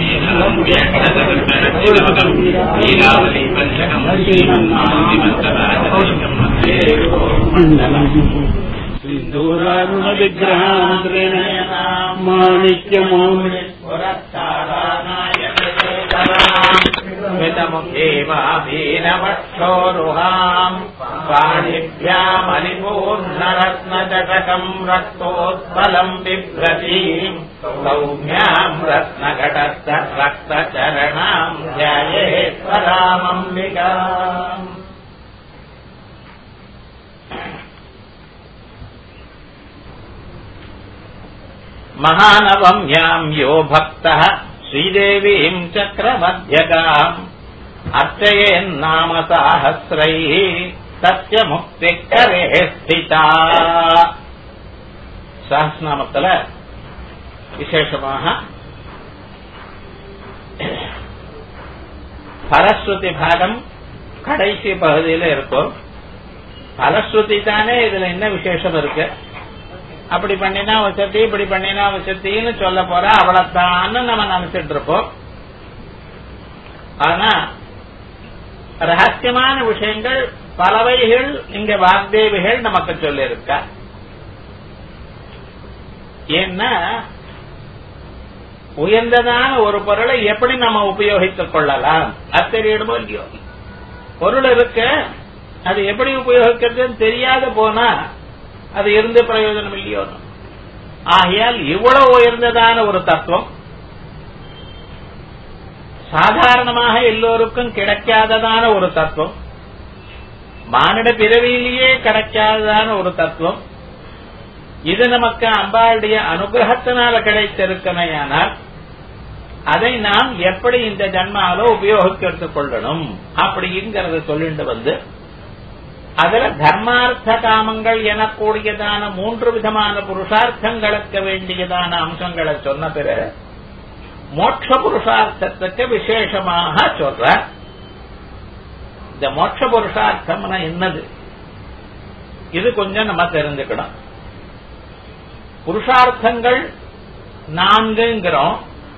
സിന്ദൂരാരുണ വിഗ്രഹാദ്രേണ മാണിക്യമൗലി ीनवक्षोरुहाम् पाणिभ्यामलिपूर्णरत्नचषकम् रक्तोत्पलम् बिभ्रतीम् सौम्याम् रत्नघटस्थ रक्तचरणाम् ध्यायेश्वरामम्बिका महानवम्याम् यो भक्तः श्रीदेवीम् चक्रमध्यगाम् अर्चयेन्नाम साहस्रैः तस्य मुक्तिः करे स्थिता சஹஸ்நாமத்துல விசேஷமாக பரஸ்ருதி பாகம் கடைசி பகுதியில இருக்கும் பலஸ்ருதி தானே இதுல என்ன விசேஷம் இருக்கு அப்படி பண்ணினா வசதி இப்படி பண்ணினா வசத்தின்னு சொல்ல போற அவ்வளவுதான் நம்ம நினைச்சிட்டு இருப்போம் ஆனா ரகசியமான விஷயங்கள் பலவைகள் இங்க வாக்தேவிகள் நமக்கு சொல்லியிருக்க ஏன்னா உயர்ந்ததான ஒரு பொருளை எப்படி நம்ம உபயோகித்துக் கொள்ளலாம் அது தெரியணுமோ இல்லையோ பொருள் இருக்கு அது எப்படி உபயோகிக்கிறதுன்னு தெரியாத போனா அது இருந்து பிரயோஜனம் இல்லையோ ஆகையால் இவ்வளவு உயர்ந்ததான ஒரு தத்துவம் சாதாரணமாக எல்லோருக்கும் கிடைக்காததான ஒரு தத்துவம் மானிட பிறவியிலேயே கிடைக்காததான ஒரு தத்துவம் இது நமக்கு அம்பாளுடைய அனுகிரகத்தினால கிடைத்திருக்கமையானால் அதை நாம் எப்படி இந்த ஜன்மால உபயோகித்துக் கொள்ளணும் அப்படிங்கிறத சொல்லிட்டு வந்து அதுல தர்மார்த்த காமங்கள் எனக்கூடியதான மூன்று விதமான புருஷார்த்தங்களுக்கு வேண்டியதான அம்சங்களை சொன்ன பிறகு மோட்ச புருஷார்த்தத்துக்கு விசேஷமாக சொல்ற இந்த மோட்ச புருஷார்த்தம்னா என்னது இது கொஞ்சம் நம்ம தெரிஞ்சுக்கணும் புருஷார்த்தங்கள் நான்குங்கிறோம்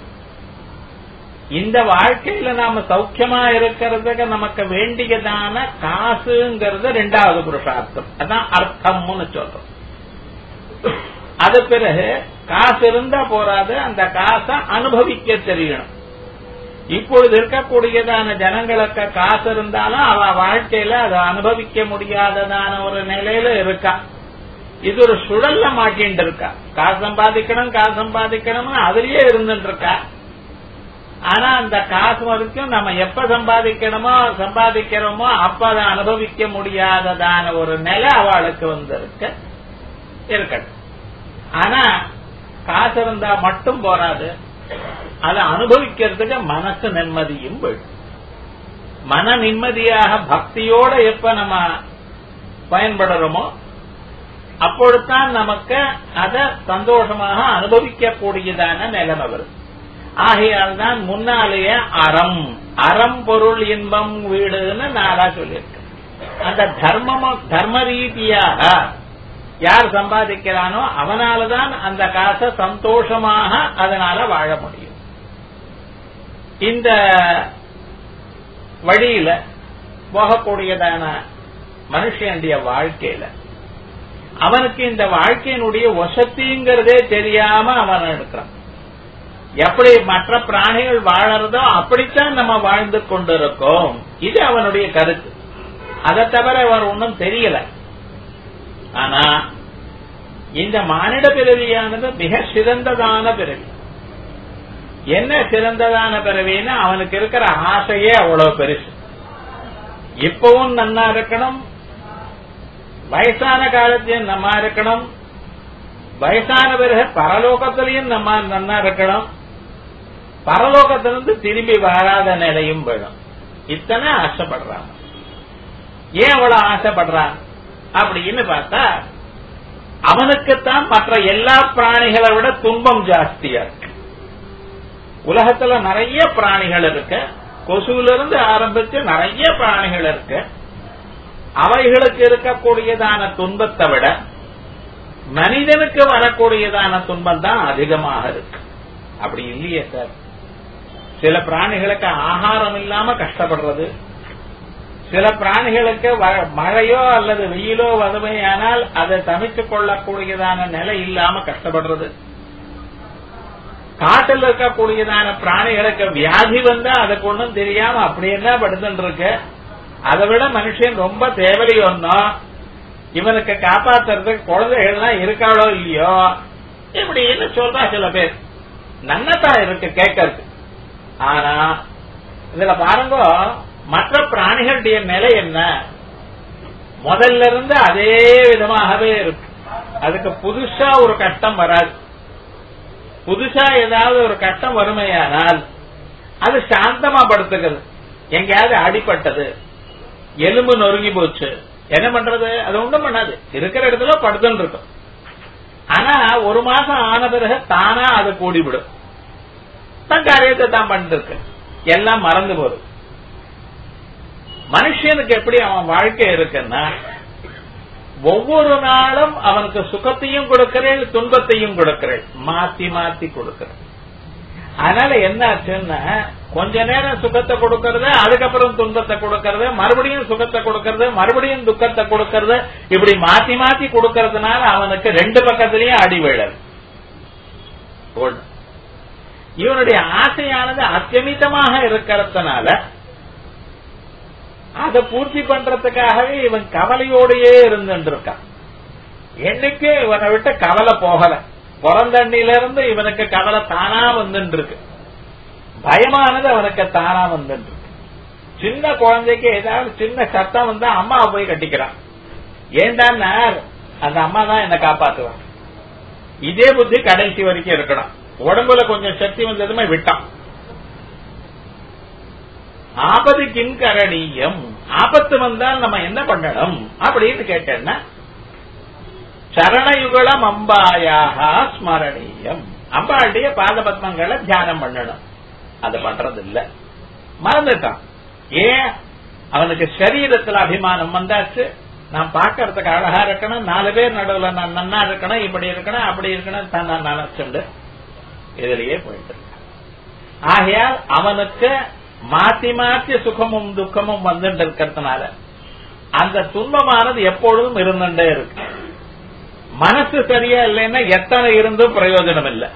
இந்த வாழ்க்கையில நாம சௌக்கியமா இருக்கிறதுக்கு நமக்கு வேண்டியதான காசுங்கிறது ரெண்டாவது புருஷார்த்தம் அதான் அர்த்தம்னு சொல்றோம் அது பிறகு காசு இருந்தா போறாது அந்த காசை அனுபவிக்க தெரியணும் இப்பொழுது இருக்கக்கூடியதான ஜனங்களுக்கு காசு இருந்தாலும் அவ வாழ்க்கையில அதை அனுபவிக்க முடியாததான ஒரு நிலையில இருக்கா இது ஒரு சுழல்ல மாட்டின்னு இருக்கா காசு சம்பாதிக்கணும் காசு சம்பாதிக்கணும்னு அதுலயே இருந்துட்டு இருக்கா ஆனா அந்த காசு வரைக்கும் நம்ம எப்ப சம்பாதிக்கணுமோ சம்பாதிக்கிறோமோ அப்ப அதை அனுபவிக்க முடியாததான ஒரு நிலை அவளுக்கு வந்திருக்க இருக்கட்டும் ஆனா காசு இருந்தா மட்டும் போராது அதை அனுபவிக்கிறதுக்கு மனசு நிம்மதியும் வேணும் மன நிம்மதியாக பக்தியோட எப்ப நம்ம பயன்படுறோமோ அப்பொழுதுதான் நமக்கு அதை சந்தோஷமாக அனுபவிக்கக்கூடியதான நிலைமை வரும் ஆகையால் தான் முன்னாலேயே அறம் அறம் பொருள் இன்பம் வீடுன்னு நாளா சொல்லியிருக்கேன் அந்த தர்மம் தர்ம ரீதியாக யார் சம்பாதிக்கிறானோ அவனாலதான் அந்த காசை சந்தோஷமாக அதனால வாழ முடியும் இந்த வழியில போகக்கூடியதான மனுஷனுடைய வாழ்க்கையில அவனுக்கு இந்த வாழ்க்கையினுடைய வசதிங்கிறதே தெரியாம அவன் இருக்கிறான் எப்படி மற்ற பிராணிகள் வாழறதோ அப்படித்தான் நம்ம வாழ்ந்து கொண்டிருக்கோம் இது அவனுடைய கருத்து அதை தவிர அவர் ஒன்றும் தெரியல ஆனா இந்த மானிட பிறவியானது மிக சிறந்ததான பிறவி என்ன சிறந்ததான பிறவின்னு அவனுக்கு இருக்கிற ஆசையே அவ்வளவு பெருசு இப்பவும் நன்னா இருக்கணும் வயசான காலத்திலும் நம்ம இருக்கணும் வயசான பிறகு பரலோகத்திலையும் நம்ம நன்னா இருக்கணும் பரலோகத்திலிருந்து திரும்பி வராத நிலையும் வேணும் இத்தனை ஆசைப்படுறாங்க ஏன் அவ்வளவு ஆசைப்படுறான் அப்படின்னு பார்த்தா அவனுக்குத்தான் மற்ற எல்லா பிராணிகளை விட துன்பம் ஜாஸ்தியா இருக்கு உலகத்துல நிறைய பிராணிகள் இருக்கு கொசுல இருந்து ஆரம்பிச்சு நிறைய பிராணிகள் இருக்கு அவைகளுக்கு இருக்கக்கூடியதான துன்பத்தை விட மனிதனுக்கு வரக்கூடியதான துன்பம் தான் அதிகமாக இருக்கு அப்படி இல்லையே சார் சில பிராணிகளுக்கு ஆகாரம் இல்லாம கஷ்டப்படுறது சில பிராணிகளுக்கு வ- மழையோ அல்லது வெயிலோ வறுமையானால் அதை சமைத்துக் கொள்ளக்கூடியதான நிலை இல்லாம கஷ்டப்படுறது காட்டில் இருக்கக்கூடியதான பிராணிகளுக்கு வியாதி வந்தா அதுக்கு ஒண்ணும் தெரியாம அப்படி என்ன படுத்துட்டு இருக்கு அதை விட மனுஷன் ரொம்ப தேவையோன்னோ இவனுக்கு காப்பாத்துறதுக்கு குழந்தைகள்லாம் இருக்காளோ இல்லையோ இப்படின்னு சொல்றா சில பேர் நன்னதான் இருக்கு கேட்கறது ஆனா இதுல பாருங்க மற்ற பிராணிகளுடைய நிலை என்ன முதல்ல இருந்து அதே விதமாகவே இருக்கு அதுக்கு புதுசா ஒரு கஷ்டம் வராது புதுசா ஏதாவது ஒரு கஷ்டம் வறுமையானால் அது சாந்தமா படுத்துக்கிறது எங்கேயாவது அடிபட்டது எலும்பு நொறுங்கி போச்சு என்ன பண்றது அது ஒண்ணும் பண்ணாது இருக்கிற இடத்துல படுத்துன்னு இருக்கும் ஆனா ஒரு மாசம் ஆன பிறகு தானா அது கூடிவிடும் தன் காரியத்தை தான் பண்ணிட்டு இருக்கு எல்லாம் மறந்து போகுது மனுஷனுக்கு எப்படி அவன் வாழ்க்கை இருக்குன்னா ஒவ்வொரு நாளும் அவனுக்கு சுகத்தையும் கொடுக்கிறேன் துன்பத்தையும் கொடுக்கிறேன் மாத்தி மாத்தி கொடுக்கிறேன் அதனால என்ன ஆச்சுன்னா கொஞ்ச நேரம் சுகத்தை கொடுக்கறது அதுக்கப்புறம் துன்பத்தை கொடுக்கறது மறுபடியும் சுகத்தை கொடுக்கறது மறுபடியும் துக்கத்தை கொடுக்கறது இப்படி மாத்தி மாத்தி கொடுக்கறதுனால அவனுக்கு ரெண்டு பக்கத்திலயும் அடி விழது ஒண்ணு. இவனுடைய ஆசையானது அத்தியமிதமாக இருக்கிறதுனால அதை பூர்த்தி பண்றதுக்காகவே இவன் கவலையோடையே இருந்துட்டு இருக்கான் என்னைக்கு இவனை விட்டு கவலை போகல பிறந்தண்ணில இருந்து இவனுக்கு கவலை தானா வந்துட்டு இருக்கு பயமானது அவனுக்கு தானா வந்துட்டு இருக்கு சின்ன குழந்தைக்கு ஏதாவது சின்ன சத்தம் வந்தா அம்மாவை போய் கட்டிக்கிறான் ஏண்டான்னா அந்த அம்மா தான் என்ன காப்பாத்துவான் இதே புத்தி கடைசி வரைக்கும் இருக்கணும் உடம்புல கொஞ்சம் சக்தி வந்ததுமே விட்டான் ஆபத்து கிங்கரணீயம் ஆபத்து வந்தால் நம்ம என்ன பண்ணணும் அப்படின்னு கேட்டேன்னா சரணயுகலம் அம்பாயாக ஸ்மரணீயம் அம்பாளுடைய பாத பத்மங்களை தியானம் பண்ணணும் அது பண்றது இல்ல மறந்துட்டான் ஏன் அவனுக்கு சரீரத்துல அபிமானம் வந்தாச்சு நான் பார்க்கறதுக்கு அழகா இருக்கணும் நாலு பேர் நடுவுல நான் நன்னா இருக்கணும் இப்படி இருக்கணும் அப்படி இருக்கணும் தான் நான் நினைச்சுண்டு இதுலயே போயிட்டு இருக்கான். ஆகையால் அவனுக்கு மாத்தி மாத்தி சுகமும் துக்கமும் வந்துட்டு இருக்கிறதுனால அந்த துன்பமானது எப்பொழுதும் இருந்துட்டே இருக்கு மனசு சரியா இல்லைன்னா எத்தனை இருந்தும் பிரயோஜனம் இல்லை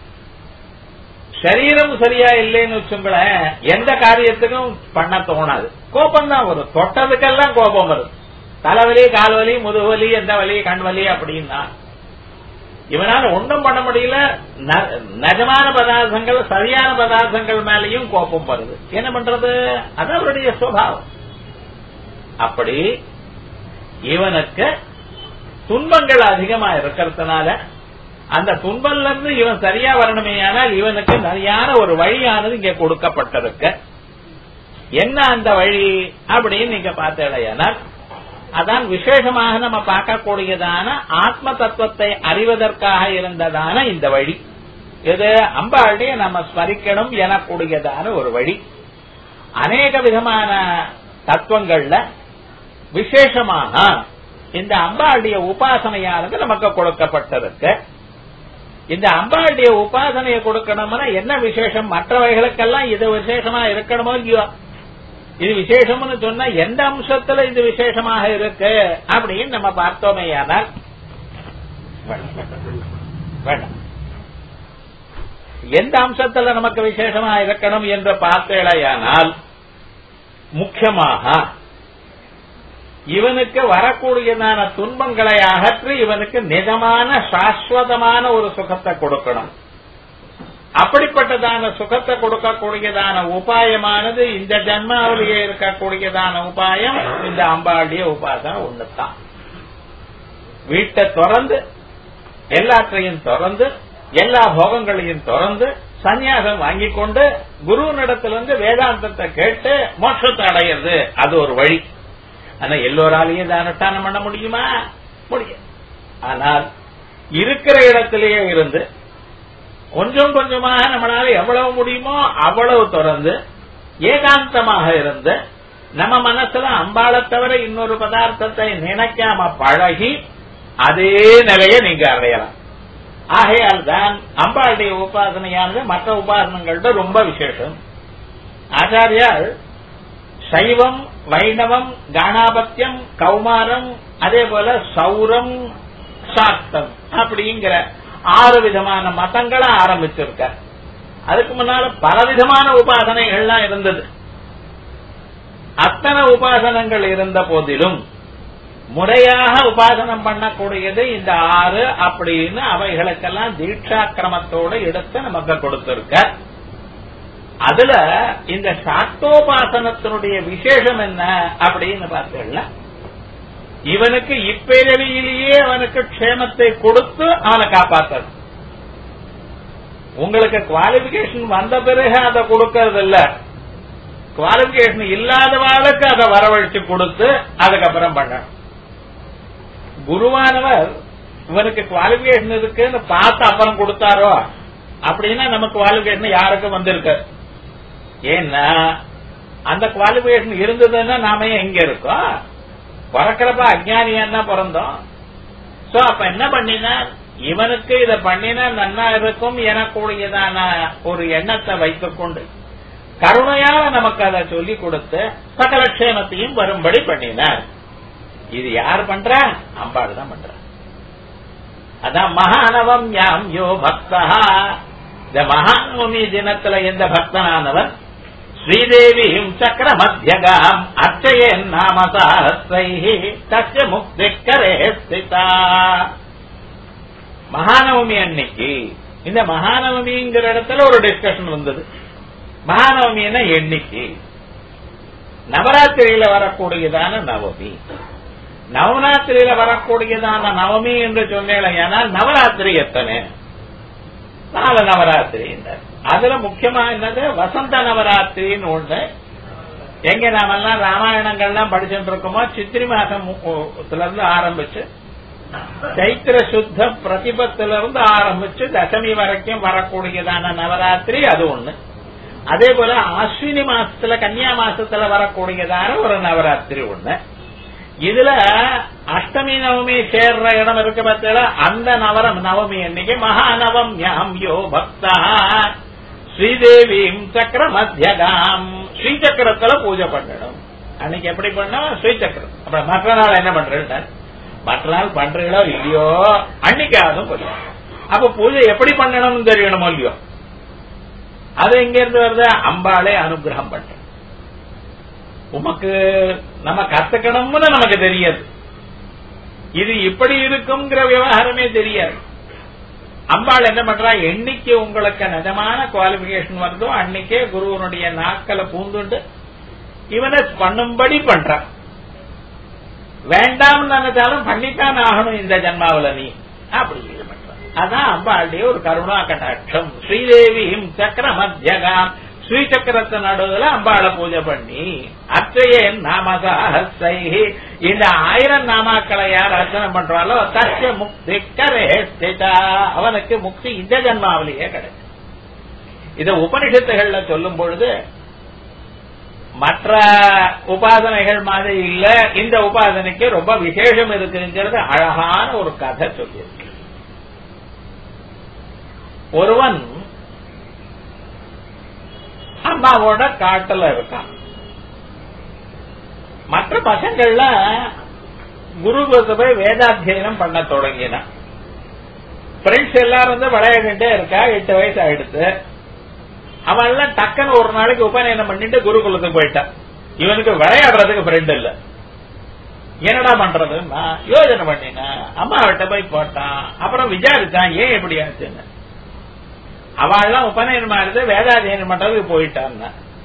சரீரம் சரியா இல்லைன்னு வச்சுங்களேன் எந்த காரியத்துக்கும் பண்ண தோணாது கோபம் தான் வரும் தொட்டதுக்கெல்லாம் கோபம் வரும் தலைவலி கால்வலி முதுவலி எந்த வலி கண் வலி அப்படின்னா இவனால ஒன்றும் பண்ண முடியல ந- நிஜமான பதார்த்தங்கள் சரியான பதார்த்தங்கள் மேலேயும் கோபம் வருது என்ன பண்றது அது அவருடைய சுவாவம் அப்படி இவனுக்கு துன்பங்கள் அதிகமா இருக்கிறதுனால அந்த துன்பம்ல இருந்து இவன் சரியா வரணுமே ஆனால் இவனுக்கு சரியான ஒரு வழியானது இங்க கொடுக்கப்பட்டிருக்கு என்ன அந்த வழி அப்படின்னு நீங்க பார்த்தேனால் அதான் விசேஷமாக நம்ம பார்க்கக்கூடியதான ஆத்ம தத்துவத்தை அறிவதற்காக இருந்ததான இந்த வழி இது அம்பாளுடைய நம்ம ஸ்மரிக்கணும் எனக்கூடியதான ஒரு வழி அநேக விதமான தத்துவங்கள்ல விசேஷமாக இந்த அம்பாளுடைய உபாசனையானது நமக்கு கொடுக்கப்பட்டிருக்கு இந்த அம்பாளுடைய உபாசனையை கொடுக்கணும்னா என்ன விசேஷம் மற்றவைகளுக்கெல்லாம் இது விசேஷமா இருக்கணுமோ இல்லையோ இது விசேஷம்னு சொன்னா எந்த அம்சத்துல இது விசேஷமாக இருக்கு அப்படின்னு நம்ம பார்த்தோமேயானால் வேண்டாம், வேண்டாம். வேண்டாம் எந்த அம்சத்துல நமக்கு விசேஷமா இருக்கணும் என்று பார்த்தேடையானால் முக்கியமாக இவனுக்கு வரக்கூடியதான துன்பங்களை அகற்றி இவனுக்கு நிஜமான சாஸ்வதமான ஒரு சுகத்தை கொடுக்கணும் அப்படிப்பட்டதான சுகத்தை கொடுக்கக்கூடியதான உபாயமானது இந்த ஜன்மாவிலேயே இருக்கக்கூடியதான உபாயம் இந்த அம்பாளுடைய உபாசனை ஒண்ணுதான் வீட்டை திறந்து எல்லாற்றையும் திறந்து எல்லா போகங்களையும் திறந்து சந்நியாசம் வாங்கி கொண்டு குருவினிடத்திலிருந்து வேதாந்தத்தை கேட்டு மோட்சத்தை அடையிறது அது ஒரு வழி ஆனா எல்லோராலையும் அனுஷ்டானம் பண்ண முடியுமா முடியும் ஆனால் இருக்கிற இடத்திலேயே இருந்து கொஞ்சம் கொஞ்சமாக நம்மளால எவ்வளவு முடியுமோ அவ்வளவு தொடர்ந்து ஏகாந்தமாக இருந்து நம்ம மனசுல அம்பாளை தவிர இன்னொரு பதார்த்தத்தை நினைக்காம பழகி அதே நிலையை நீங்க அடையலாம் ஆகையால் தான் அம்பாளுடைய உபாசனையானது மற்ற உபாசனங்கள்ட்ட ரொம்ப விசேஷம் ஆச்சாரியால் சைவம் வைணவம் காணாபத்தியம் கௌமாரம் அதே போல சௌரம் சாக்தம் அப்படிங்கிற ஆறு விதமான மதங்களை ஆரம்பிச்சிருக்க அதுக்கு முன்னால பலவிதமான உபாசனைகள்லாம் இருந்தது அத்தனை உபாசனங்கள் இருந்த போதிலும் முறையாக உபாசனம் பண்ணக்கூடியது இந்த ஆறு அப்படின்னு அவைகளுக்கெல்லாம் தீட்சாக்கிரமத்தோடு எடுத்து நமக்கு கொடுத்திருக்க அதுல இந்த சாக்தோபாசனத்தினுடைய விசேஷம் என்ன அப்படின்னு பார்த்தீங்கன்னா இவனுக்கு இப்பிறவியிலேயே அவனுக்கு க்ஷேமத்தை கொடுத்து அவனை காப்பாத்தது உங்களுக்கு குவாலிபிகேஷன் வந்த பிறகு அதை கொடுக்கறது இல்ல குவாலிபிகேஷன் இல்லாதவாளுக்கு அதை வரவழைச்சு கொடுத்து அதுக்கப்புறம் பண்ணணும் குருவானவர் இவனுக்கு குவாலிபிகேஷன் இருக்குன்னு பார்த்து அப்புறம் கொடுத்தாரோ அப்படின்னா நமக்கு குவாலிபிகேஷன் யாருக்கும் வந்திருக்கு ஏன்னா அந்த குவாலிபிகேஷன் இருந்ததுன்னா நாம ஏன் எங்க இருக்கோம் பிறக்கிறப்ப அஜ்ஞானியா தான் பிறந்தோம் சோ அப்ப என்ன பண்ணினா இவனுக்கு இத பண்ணினா நன்னா இருக்கும் எனக்கூடியதான ஒரு எண்ணத்தை வைத்துக் கொண்டு கருணையால நமக்கு அதை சொல்லிக் கொடுத்து சகல க்ஷேமத்தையும் வரும்படி பண்ணினார் இது யார் பண்றா அம்பாள் தான் பண்ற அதான் மகானவம் யாம் யோ பக்தா இந்த மகாநவமி தினத்துல எந்த பக்தனானவன் ஸ்ரீதேவியும் சக்கர மத்தியகாம் அர்ச்சயன் நாம சாஸ்தை தஸ்ய முக்திக்கரே ஸ்திதா மகாநவமி அன்னைக்கு இந்த மகாநவமிங்கிற இடத்துல ஒரு டிஸ்கஷன் வந்தது மகாநவமின்னா எண்ணிக்கை நவராத்திரியில வரக்கூடியதான நவமி நவராத்திரியில வரக்கூடியதான நவமி என்று சொன்னேன் ஏன்னா நவராத்திரி எத்தனை நாலு நவராத்திரி அதுல முக்கியமா என்னது வசந்த நவராத்திரின்னு ஒண்ணு எங்க நாமெல்லாம் ராமாயணங்கள்லாம் படிச்சுட்டு இருக்கோமோ சித்திரை மாசத்துல இருந்து ஆரம்பிச்சு சைத்திர சுத்த பிரதிபத்துல இருந்து ஆரம்பிச்சு தசமி வரைக்கும் வரக்கூடியதான நவராத்திரி அது ஒண்ணு அதே போல அஸ்வினி மாசத்துல கன்னியா மாசத்துல வரக்கூடியதான ஒரு நவராத்திரி ஒண்ணு இதுல அஷ்டமி நவமி சேர்ற இடம் இருக்கு பார்த்தா அந்த நவரம் நவமி அன்னைக்கு மகாநவம் யாம் யோ பக்தா ஸ்ரீதேவியும் சக்கர மத்தியகாம் ஸ்ரீசக்கரத்துல பூஜை பண்ணணும் அன்னைக்கு எப்படி பண்ணா ஸ்ரீசக்கரம் அப்புறம் மற்ற நாள் என்ன பண்றேன் மற்ற நாள் பண்றீங்களோ இல்லையோ அன்னைக்காவது புரியும் அப்ப பூஜை எப்படி பண்ணணும்னு தெரியணுமோ இல்லையோ அது எங்க இருந்து வருது அம்பாளே அனுகிரகம் பண்ற உமக்கு நம்ம கத்துக்கணும்னு நமக்கு தெரியாது இது இப்படி இருக்குங்கிற விவகாரமே தெரியாது அம்பாள் என்ன பண்றா என்னைக்கு உங்களுக்கு நிஜமான குவாலிபிகேஷன் வருதோ அன்னைக்கே குருவனுடைய நாட்களை பூந்துண்டு இவனை பண்ணும்படி பண்றான் வேண்டாம் நினைச்சாலும் பண்ணித்தான் ஆகணும் இந்த ஜன்மாவில நீ அப்படி இது பண்ற அதான் அம்பாளுடைய ஒரு கருணா கட்டாட்சம் ஸ்ரீதேவியும் சக்கர மத்தியகாம் ஸ்ரீசக்கரத்து நடுவுல அம்பாளை பூஜை பண்ணி அத்தையே நாமசாஹை இந்த ஆயிரம் நாமாக்களை யார் அர்ச்சனை பண்றாலோ தச்ச முக்தி கரே ஸ்திதா அவனுக்கு முக்தி இந்த ஜன்மாவிலேயே கிடைக்கும் இத உபனிஷத்துகள்ல சொல்லும் பொழுது மற்ற உபாசனைகள் மாதிரி இல்ல இந்த உபாசனைக்கு ரொம்ப விசேஷம் இருக்குங்கிறது அழகான ஒரு கதை சொல்லியிருக்கு ஒருவன் அம்மாவோட காட்டுல இருக்கான் மற்ற பசங்கள்ல குருகுலத்தை போய் வேதாத்தியனம் பண்ண தொடங்கினான் ஃப்ரெண்ட்ஸ் எல்லாரும் வந்து விளையாடிட்டே இருக்கா எட்டு வயசு ஆயிடுத்து அவன் எல்லாம் டக்குன்னு ஒரு நாளைக்கு உபநயனம் பண்ணிட்டு குருகுலத்துக்கு போயிட்டான் இவனுக்கு விளையாடுறதுக்கு ஃப்ரெண்ட் இல்ல என்னடா பண்றது நான் யோஜனை பண்ணினேன் அம்மா விட்ட போய் போட்டான் அப்புறம் விசாரிச்சான் ஏன் எப்படி ஆச்சுன்னு அவள்லாம் உபநயனம் ஆடுது வேதாத்தியனம் பண்றதுக்கு போயிட்டான்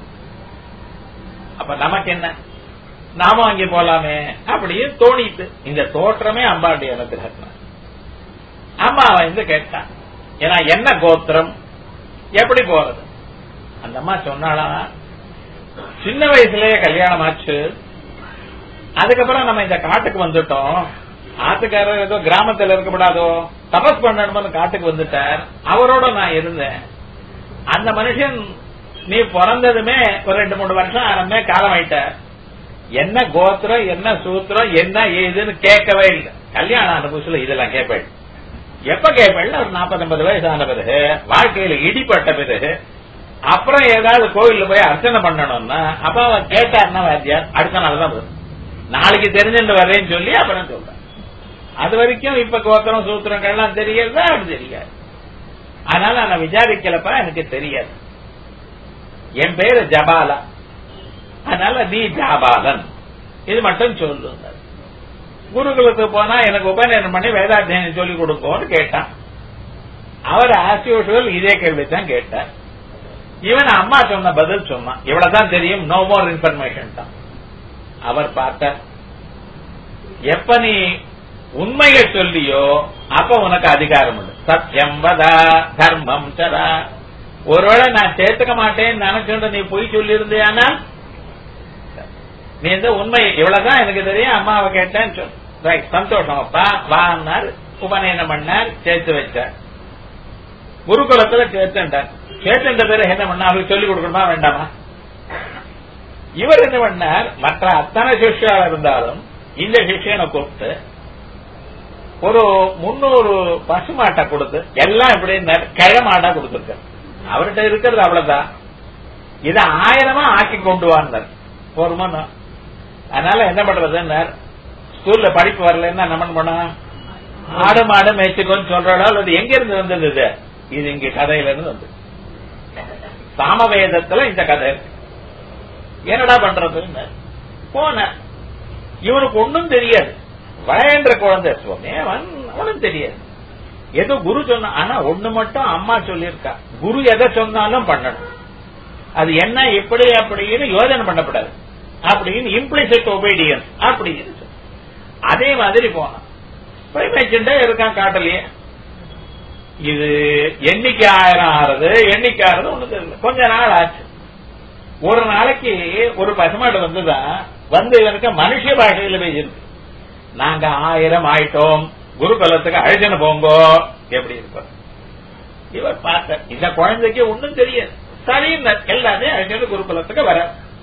அப்ப நமக்கு என்ன நாம அங்கே போலாமே அப்படின்னு தோணிட்டு இந்த தோற்றமே அம்பாளுடைய அனுகிரகம் அம்மா வந்து கேட்டான் ஏன்னா என்ன கோத்திரம் எப்படி போறது அந்த அம்மா சொன்னாலா சின்ன வயசுலயே கல்யாணம் ஆச்சு அதுக்கப்புறம் நம்ம இந்த காட்டுக்கு வந்துட்டோம் ஆத்துக்காரர் ஏதோ கிராமத்துல இருக்கப்படாதோ தபஸ் பண்ணணும்னு காட்டுக்கு வந்துட்டார் அவரோட நான் இருந்தேன் அந்த மனுஷன் நீ பிறந்ததுமே ஒரு ரெண்டு மூணு வருஷம் ஆரம்பமே காலமாயிட்டார் என்ன கோத்திரம் என்ன சூத்திரம் என்ன ஏதுன்னு கேட்கவே இல்லை கல்யாணம் ஆன புதுசுல இதெல்லாம் கேட்பேன் எப்ப கேட்பேன் ஒரு நாற்பது ஐம்பது வயசு ஆன பிறகு வாழ்க்கையில இடிப்பட்ட பிறகு அப்புறம் ஏதாவது கோவில்ல போய் அர்ச்சனை பண்ணணும்னா அப்ப அவன் கேட்டாருன்னா வாத்தியார் அடுத்த நாள் தான் வரும் நாளைக்கு தெரிஞ்சுட்டு வரேன்னு சொல்லி அப்புறம் சொல்றேன் அது வரைக்கும் இப்ப கோத்திரம் சூத்திரங்கள்லாம் தெரியறதா அது தெரியாது அதனால நான் விசாரிக்கலப்பா எனக்கு தெரியாது என் பேரு ஜபாலா அதனால நீ ஜாபாலன் இது மட்டும் சொல்லுங்க குருகுலத்துக்கு போனா எனக்கு உபநயனம் பண்ணி வேதாத்தியனம் சொல்லி கொடுக்கும்னு கேட்டான் அவர் ஆஸ் யூஷுவல் இதே கேள்வி தான் கேட்டார் இவன் அம்மா சொன்ன பதில் சொன்னான் இவ்வளவுதான் தெரியும் நோ மோர் இன்ஃபர்மேஷன் தான் அவர் பார்த்தார் எப்ப நீ உண்மையை சொல்லியோ அப்ப உனக்கு அதிகாரம் உண்டு சத்தியம் வதா தர்மம் சரா ஒருவேளை நான் சேர்த்துக்க மாட்டேன்னு நினைச்சுட்டு நீ பொய் சொல்லியிருந்தியானா நீ இந்த உண்மை இவ்வளவுதான் எனக்கு தெரியும் அம்மாவை கேட்டேன்னு சொல் ரைட் சந்தோஷம் அப்பா வான்னார் உபநயனம் பண்ணார் சேர்த்து வச்சார் குருகுலத்துல சேர்த்துட்டார் சேர்த்துட்ட பிறகு என்ன பண்ணா அவருக்கு சொல்லிக் கொடுக்கணுமா வேண்டாமா இவர் என்ன பண்ணார் மற்ற அத்தனை சிஷ்யால் இருந்தாலும் இந்த சிஷ்யனை கூப்பிட்டு ஒரு முன்னூறு பசுமாட்டை கொடுத்து எல்லாம் இப்படி கிழமாட்டா கொடுத்துருக்க அவர்கிட்ட இருக்கிறது அவ்வளவுதான் இதை ஆயிரமா ஆக்கி கொண்டு வந்தார் ஒரு மணம் அதனால என்ன பண்றது ஸ்கூல்ல படிப்பு வரலன்னா என்ன பண்ணா ஆடு மாடு மேய்ச்சிக்கோன்னு சொல்றாடோ அல்லது எங்க இருந்து வந்தது இது இது இங்க கதையில இருந்து வந்து சாமவேதத்துல இந்த கதை இருக்கு. என்னடா பண்றதுன்னு போன இவனுக்கு ஒண்ணும் தெரியாது வயன்ற குழந்தை சுவாமி அவன் அவனும் தெரியாது ஏதோ குரு சொன்ன ஆனா ஒண்ணு மட்டும் அம்மா சொல்லியிருக்கா குரு எதை சொன்னாலும் பண்ணணும் அது என்ன எப்படி அப்படின்னு யோஜனை பண்ணப்படாது அப்படின்னு இம்ப்ளிசிட் ஒபீடியன்ஸ் அப்படின்னு சொல்லு. அதே மாதிரி போனான் போய் மேய்ச்சுட்டே இருக்கான் காட்டலையே இது எண்ணிக்கை ஆயிரம் ஆறுது எண்ணிக்கை ஆறுது ஒண்ணு தெரியல கொஞ்ச நாள் ஆச்சு ஒரு நாளைக்கு ஒரு பசுமாடு வந்துதான் வந்து இவனுக்கு மனுஷ பாஷையில பேசியிருக்கு நாங்க ஆயிரம் ஆயிட்டோம் குருகுலத்துக்கு அழைச்சன போங்கோ எப்படி இருப்பார் இவர் பார்த்த இந்த குழந்தைக்கு ஒண்ணும் தெரியாது சரின்னு எல்லாமே அழைச்சிட்டு குருகுலத்துக்கு வர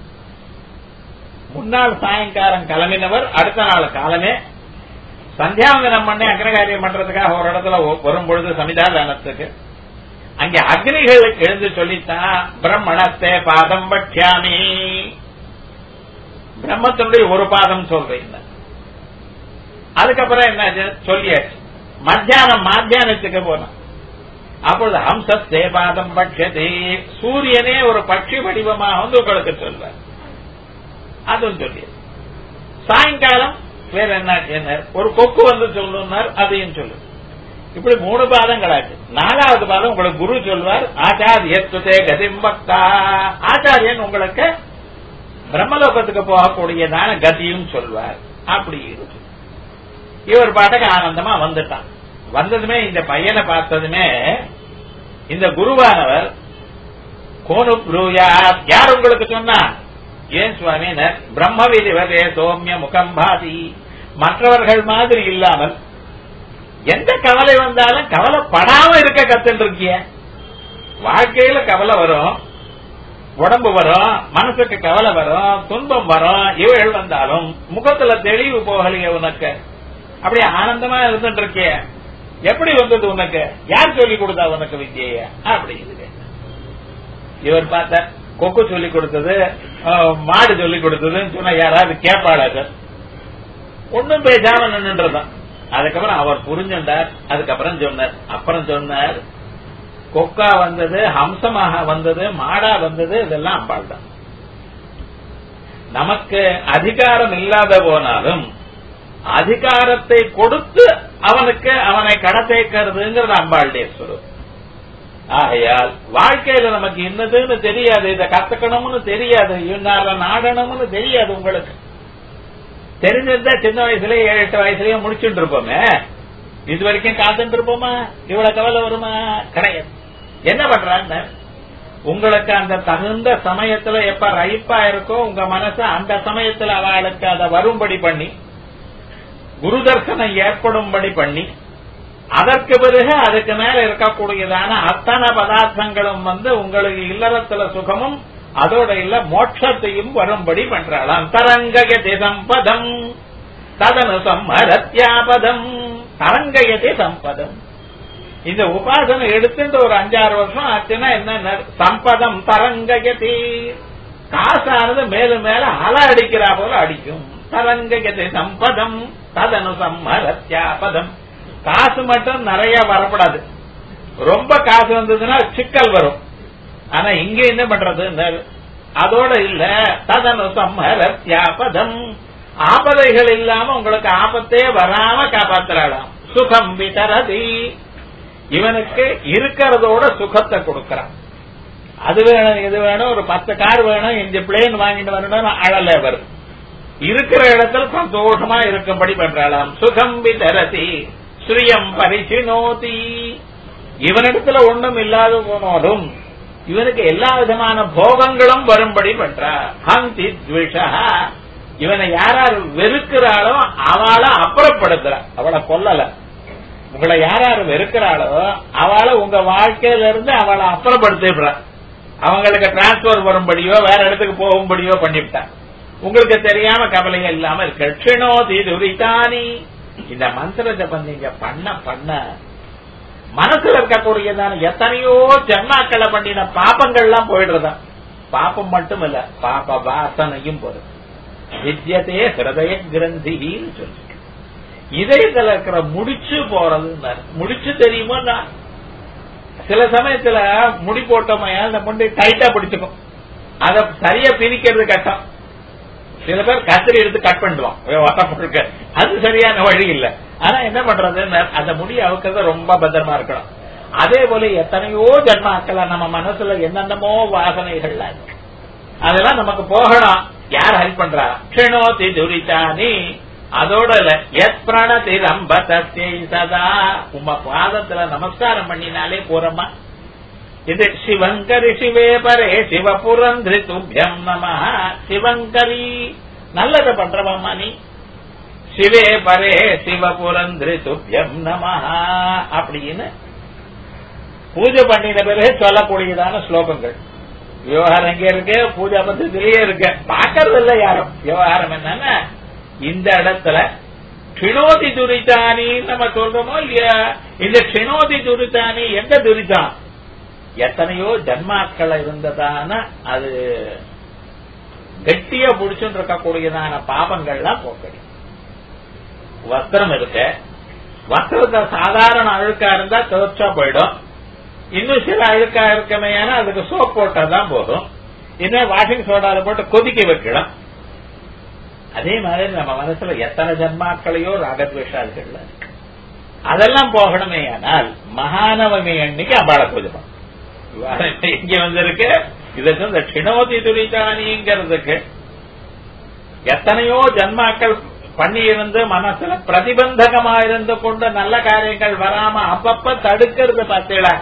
முன்னாள் சாயங்காலம் கிளம்பினவர் அடுத்த நாள் காலமே சந்தியாவந்தனம் பண்ணி அக்னகாரியம் பண்றதுக்காக ஒரு இடத்துல வரும் பொழுது சமிதாதானத்துக்கு அங்கே அக்னிகளுக்கு எழுந்து சொல்லித்தான் பிரம்மணத்தே பாதம் பட்சியாமி பிரம்மத்தினுடைய ஒரு பாதம் சொல்றீங்க அதுக்கப்புறம் என்ன சொல்லியாச்சு மத்தியானம் மாத்தியானத்துக்கு போனோம் அப்பொழுது ஹம்சத்தே பாதம் பட்சதே சூரியனே ஒரு பட்சி வடிவமாக வந்து உங்களுக்கு சொல்வார் அதுவும் சொல்லி சாயங்காலம் வேற என்ன என்ன ஒரு கொக்கு வந்து சொல்லுனார் அதையும் சொல்லு இப்படி மூணு பாதங்களாச்சு நாலாவது பாதம் உங்களுக்கு குரு சொல்வார் ஆச்சாரியத்துதே கதிம்பக்தா ஆச்சாரியன் உங்களுக்கு பிரம்மலோகத்துக்கு போகக்கூடியதான கதியும் சொல்வார் அப்படி இருக்கு இவர் பாட்டுக்கு ஆனந்தமா வந்துட்டான் வந்ததுமே இந்த பையனை பார்த்ததுமே இந்த குருவானவர் கோனு ப்ரூயார் யார் உங்களுக்கு சொன்னா ஏன் சுவாமினர் பிரம்ம விதிவதே சோமிய முகம்பாதி மற்றவர்கள் மாதிரி இல்லாமல் எந்த கவலை வந்தாலும் கவலைப்படாம இருக்க கத்துட்டு இருக்கிய வாழ்க்கையில கவலை வரும் உடம்பு வரும் மனசுக்கு கவலை வரும் துன்பம் வரும் இவைகள் வந்தாலும் முகத்துல தெளிவு போகலையே உனக்கு அப்படி ஆனந்தமா இருந்துட்டு இருக்கிய எப்படி வந்தது உனக்கு யார் சொல்லி கொடுத்தா உனக்கு வித்திய அப்படி இது இவர் பார்த்த கொக்கு சொல்லி கொடுத்தது மாடு சொல்லி கொடுத்ததுன்னு சொன்னா யாராவது கேட்பாளா சார் ஒன்னும் பேசாம நின்றுதான் அதுக்கப்புறம் அவர் புரிஞ்சுட்டார் அதுக்கப்புறம் சொன்னார் அப்புறம் சொன்னார் கொக்கா வந்தது ஹம்சமாக வந்தது மாடா வந்தது இதெல்லாம் அம்பாள் தான் நமக்கு அதிகாரம் இல்லாத போனாலும் அதிகாரத்தை கொடுத்து அவனுக்கு அவனை கடத்தேக்கிறதுங்கிறது அம்பாளுடைய சொல் ஆகையால் வாழ்க்கையில நமக்கு இன்னதுன்னு தெரியாது இதை கத்துக்கணும்னு தெரியாது இவனால நாடணும்னு தெரியாது உங்களுக்கு தெரிஞ்சிருந்தா சின்ன வயசுலயே ஏழு எட்டு வயசுலயே முடிச்சுட்டு இருப்போமே இது வரைக்கும் காத்துட்டு இருப்போமா இவ்வளவு கவலை வருமா கிடையாது என்ன பண்றான்னு உங்களுக்கு அந்த தகுந்த சமயத்துல எப்ப ரைப்பா இருக்கோ உங்க மனசு அந்த சமயத்துல அவளுக்கு அதை வரும்படி பண்ணி குரு தர்சனம் ஏற்படும்படி பண்ணி அதற்கு பிறகு அதுக்கு மேல இருக்கக்கூடியதான அத்தனை பதார்த்தங்களும் வந்து உங்களுக்கு இல்லறத்துல சுகமும் அதோட இல்ல மோட்சத்தையும் வரும்படி பண்றாளாம் தரங்கயதி சம்பதம் ததனு சம்மரத்யாபதம் தரங்கயதி சம்பதம் இந்த உபாசனை எடுத்துட்டு ஒரு அஞ்சாறு வருஷம் ஆச்சுன்னா என்ன சம்பதம் தரங்ககதி காசானது மேலும் மேல அலை அடிக்கிறா போல அடிக்கும் தரங்ககதி சம்பதம் ததனு சம்மரத்யாபதம் காசு மட்டும் நிறைய வரப்படாது ரொம்ப காசு வந்ததுன்னா சிக்கல் வரும் ஆனா இங்க என்ன பண்றது அதோட இல்ல ததனு சம்மரத்யாபதம் ஆபதைகள் இல்லாம உங்களுக்கு ஆபத்தே வராம காப்பாத்துறாளாம் சுகம் விதரதி இவனுக்கு இருக்கிறதோட சுகத்தை கொடுக்கறான் அது வேணும் இது வேணும் ஒரு பத்து கார் வேணும் இந்த பிளேன் வாங்கிட்டு வரணும் அழல வரும் இருக்கிற இடத்துல சந்தோஷமா இருக்கும்படி பண்றாளாம் சுகம் விதரதி ஸ்ரீயம் பரிசினோதி இவனிடத்துல ஒண்ணும் இல்லாத போனாலும் இவனுக்கு எல்லா விதமான போகங்களும் வரும்படி பண்றா ஹந்தி த்விஷா இவனை யாரார் வெறுக்கிறாளோ அவளை அப்புறப்படுத்துறா அவளை கொல்லல உங்களை யாராரு வெறுக்கிறாளோ அவளை உங்க வாழ்க்கையில இருந்து அவளை அப்புறப்படுத்திடுறா அவங்களுக்கு டிரான்ஸ்பர் வரும்படியோ வேற இடத்துக்கு போகும்படியோ பண்ணிவிட்டா உங்களுக்கு தெரியாம கவலையே இல்லாம இருக்கு க்ஷிணோதி துரிதானி இந்த மந்திர ஜபம் நீங்க பண்ண பண்ண மனசுல இருக்கக்கூடியதான எத்தனையோ ஜன்மாக்களை பண்ணின பாப்பங்கள்லாம் போயிடுறதா பாப்பம் மட்டும் இல்ல பாப்ப வாசனையும் போறது வித்யதே ஹிருதய கிரந்தின்னு சொல்லி இதயத்துல இருக்கிற முடிச்சு போறது முடிச்சு தெரியுமோ சில சமயத்துல முடி போட்டோமையா அந்த முடி டைட்டா பிடிச்சுக்கும் அத சரியா பிரிக்கிறது கட்டம் சில பேர் கத்திரி எடுத்து கட் பண்ணிடுவோம் அது சரியான வழி இல்ல ஆனா என்ன பண்றது அந்த முடி அவுக்கிறது ரொம்ப பத்திரமா இருக்கணும் அதே போல எத்தனையோ ஜன்மாக்கள நம்ம மனசுல என்னென்னமோ வாசனைகள்லாம் இருக்கு அதெல்லாம் நமக்கு போகணும் யார் ஹெல்ப் பண்றா க்ஷணோதி துரிதானி அதோட இல்ல எத் பிரணதி ரம்ப தத்தை சதா உம்ம பாதத்துல நமஸ்காரம் பண்ணினாலே போறமா இது சிவங்கரி சிவே பரே சிவபுரந்திரி துப்பியம் நம சிவங்கரி நல்லத பண்றவாமா நீ சிவே பரே சிவபுரந்திரி துப்பியம் நம அப்படின்னு பூஜை பண்ணின பிறகு சொல்லக்கூடியதான ஸ்லோகங்கள் விவகாரம் எங்க இருக்கு பூஜா பத்திரிகையே இருக்கு பாக்கறது இல்ல யாரும் விவகாரம் என்னன்னா இந்த இடத்துல க்ஷிணோதி துரிதானி நம்ம சொல்றோமோ இல்லையா இந்த க்ஷிணோதி துரிதானி எந்த துரிதான் எத்தனையோ ஜன்மாக்கள் இருந்ததான அது கட்டியா புடிச்சுட்டு இருக்கக்கூடியதான பாபங்கள்லாம் போக்கடி வஸ்திரம் இருக்கு வஸ்திரத்தை சாதாரண அழுக்கா இருந்தா துவச்சா போயிடும் இன்னும் சில அழுக்கா இருக்கமே அதுக்கு சோப் போட்டா தான் போதும் இன்னும் வாஷிங் சோடால போட்டு கொதிக்க வைக்கலாம் அதே மாதிரி நம்ம மனசுல எத்தனை ஜன்மாக்களையோ ராகத்வேஷாதிகள்ல இருக்கு அதெல்லாம் போகணுமே ஆனால் மகானவமி அன்னைக்கு அம்பாள பூஜை இங்க வந்திருக்கு இதுக்கு இந்த க்ஷிணோதி துரிதானிங்கிறதுக்கு எத்தனையோ ஜன்மாக்கள் பண்ணி இருந்து மனசுல பிரதிபந்தகமா இருந்து கொண்டு நல்ல காரியங்கள் வராம அப்பப்ப தடுக்கிறது பார்த்தீங்களா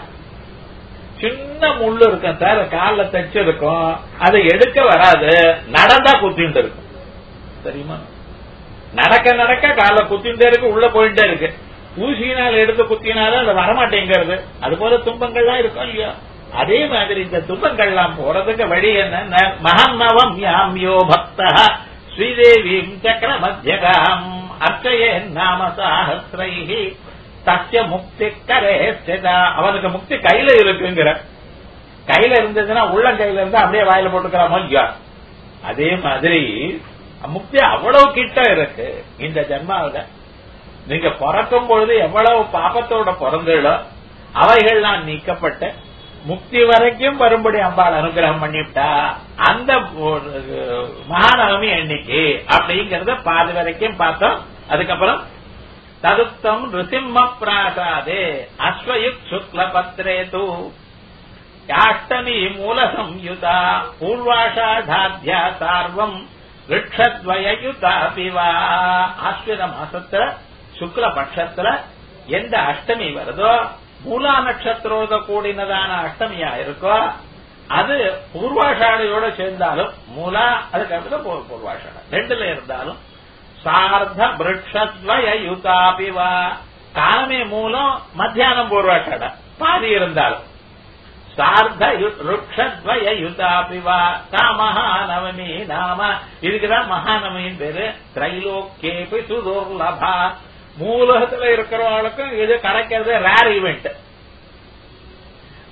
சின்ன முள்ளு இருக்கும் சார் காலில் தைச்சிருக்கும் அதை எடுக்க வராது நடந்தா குத்திட்டு இருக்கும் தெரியுமா நடக்க நடக்க கால குத்திட்டே இருக்கு உள்ள போயிட்டே இருக்கு ஊசியினால் எடுத்து குத்தினாலும் அது வரமாட்டேங்கிறது அது போல துன்பங்கள்லாம் இருக்கும் இல்லையா அதே மாதிரி இந்த துன்பங்கள்லாம் போறதுக்கு வழி என்ன மகன்னவம் யாம்யோ பக்த ஸ்ரீதேவீம் சக்கர மத்தியகாம் அர்ச்சயே நாம சாஹசிரைஹி தஸ்ய முக்தி கரே அவனுக்கு முக்தி கையில இருக்குங்கிற கையில இருந்ததுன்னா உள்ளம் கையில இருந்தா அப்படியே வாயில போட்டுக்கிறாமோ இல்லையா அதே மாதிரி முக்தி அவ்வளவு கிட்ட இருக்கு இந்த ஜென்மாவில நீங்க பிறக்கும் பொழுது எவ்வளவு பாப்பத்தோட பிறந்தீங்களோ அவைகள்லாம் நீக்கப்பட்டு முக்தி வரைக்கும் வரும்படி அம்பாள் அனுகிரகம் பண்ணிவிட்டா அந்த மகாநவமி எண்ணிக்கை அப்படிங்கறத பாதி வரைக்கும் பார்த்தோம் அதுக்கப்புறம் ததுப்தம் ரிசிம்ம பிராசாதே அஸ்வயுக் சுக்ல பத்ரே தூ யாஷ்டமி மூல சம்யுதா பூர்வாஷாடாத்யா சார்வம் ரிக்ஷத்வயுதா பிவா ஆஸ்வித மாசத்துல சுக்ல பட்சத்துல எந்த அஷ்டமி வருதோ மூலா நட்சத்திரோட கூடினதான அஷ்டமியா இருக்கோ அது பூர்வாஷாடையோட சேர்ந்தாலும் மூலா அதுக்கப்புறம் பூர்வாஷாடை ரெண்டுல இருந்தாலும் சார்த்த விரக்ஷத்வயுதாபிவா காலமே மூலம் மத்தியானம் பூர்வாஷாடை பாதி இருந்தாலும் சார்த்த ருக்ஷத்வயுதாபிவா தா மகாநவமி நாம இதுக்குதான் மகாநவமியின் பேரு திரைலோக்கேபி சுதுர்லபா மூலகத்துல இருக்கிறவங்களுக்கும் இது கிடைக்கிறது ரேர் ஈவெண்ட்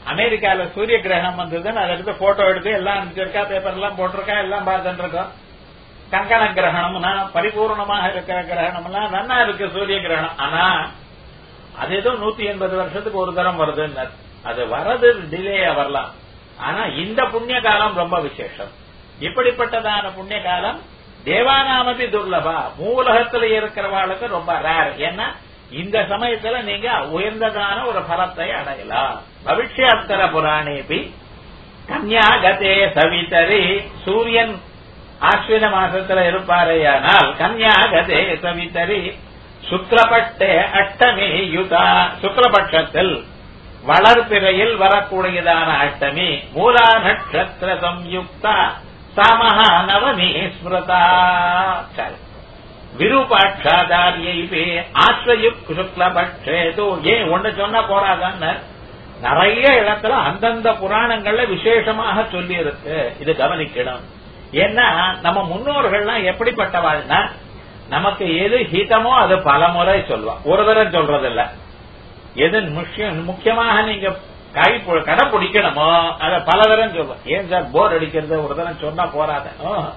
அமெரிக்கால சூரிய கிரகணம் வந்ததுன்னு அதை எடுத்து போட்டோ எடுத்து எல்லாம் அனுப்பிச்சிருக்கா பேப்பர் எல்லாம் போட்டிருக்கா எல்லாம் பார்த்துட்டு இருக்கோம் கங்கண கிரகணம்னா பரிபூர்ணமாக இருக்கிற கிரகணம் எல்லாம் நன்னா இருக்கு சூரிய கிரகணம் ஆனா அது ஏதோ நூத்தி எண்பது வருஷத்துக்கு ஒரு தரம் வருதுன்னு அது வரது டிலே வரலாம் ஆனா இந்த புண்ணிய காலம் ரொம்ப விசேஷம் இப்படிப்பட்டதான புண்ணிய காலம் தேவானாமதி துர்லபா மூலகத்துல இருக்கிறவாளுக்கு ரொம்ப ரேர் ஏன்னா இந்த சமயத்துல நீங்க உயர்ந்ததான ஒரு பலத்தை அடையலாம் பவிஷ்யாத்தர புராணேபி கன்யா கதே சவிதரி சூரியன் ஆஸ்வின மாசத்துல இருப்பாரேயானால் கன்யா கதே சவிதரி சுக்லபட்டே அஷ்டமி யுதா சுக்லபட்சத்தில் வளர்பிறையில் வரக்கூடியதான அஷ்டமி மூலா நட்சத்திர சம்யுக்தா சமஹா நவமி ஸ்மிருதா சரி விரூபாட்சாதாரியை ஆஸ்வயுக் சுக்லபட்சேது ஏன் ஒண்ணு சொன்னா போறாதான்னு நிறைய இடத்துல அந்தந்த புராணங்கள்ல விசேஷமாக சொல்லி இருக்கு இது கவனிக்கணும் ஏன்னா நம்ம முன்னோர்கள்லாம் எப்படிப்பட்டவாள்னா நமக்கு எது ஹிதமோ அது பலமுறை சொல்லுவான் ஒரு தடவை சொல்றதில்ல எது முக்கியம் முக்கியமாக நீங்க கை கடை பிடிக்கணுமோ அதை பல தரம் சொல்லுவோம் ஏன் சார் போர் அடிக்கிறது ஒரு தரம் சொன்னா போறாத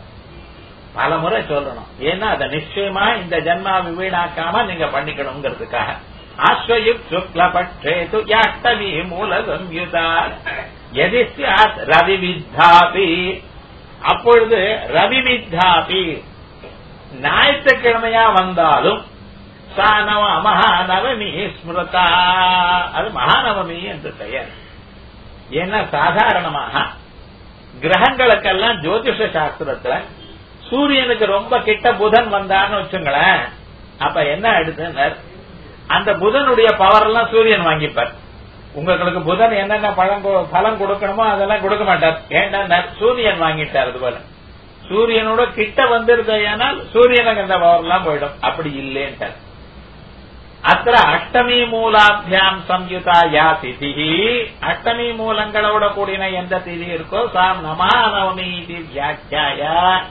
பல முறை சொல்லணும் ஏன்னா அதை நிச்சயமா இந்த ஜென்மா வீணாக்காம நீங்க பண்ணிக்கணுங்கிறதுக்காக ஆஸ்வயுக் சுக்லபட்சேது யாஷ்டமி மூல சம்யுதா எதி சாத் ரவி வித்தாபி அப்பொழுது ரவி வித்தாபி ஞாயிற்றுக்கிழமையா வந்தாலும் சானவ மகாநவமி ஸ்மிருதா அது மகாநவமி என்று பெயர் ஏன்னா சாதாரணமாக கிரகங்களுக்கெல்லாம் ஜோதிஷ சாஸ்திரத்துல சூரியனுக்கு ரொம்ப கிட்ட புதன் வந்தான்னு வச்சுங்களேன் அப்ப என்ன ஆயிடுதுன்னு அந்த புதனுடைய பவர் எல்லாம் சூரியன் வாங்கிப்பார் உங்களுக்கு புதன் என்னென்ன பழம் பலம் கொடுக்கணுமோ அதெல்லாம் கொடுக்க மாட்டார் ஏன்னா சூரியன் வாங்கிட்டார் அது போல சூரியனோட கிட்ட வந்திருக்கையானால் சூரியனுக்கு அந்த பவர் எல்லாம் போயிடும் அப்படி இல்லேன்ட்டார் அத்த அஷ்டமி மூலாபியாம் சம்யுதா யா திதி அஷ்டமி மூலங்களோட கூடின எந்த திதி இருக்கோ சாம் நமாநவமி இது வியாக்கியாய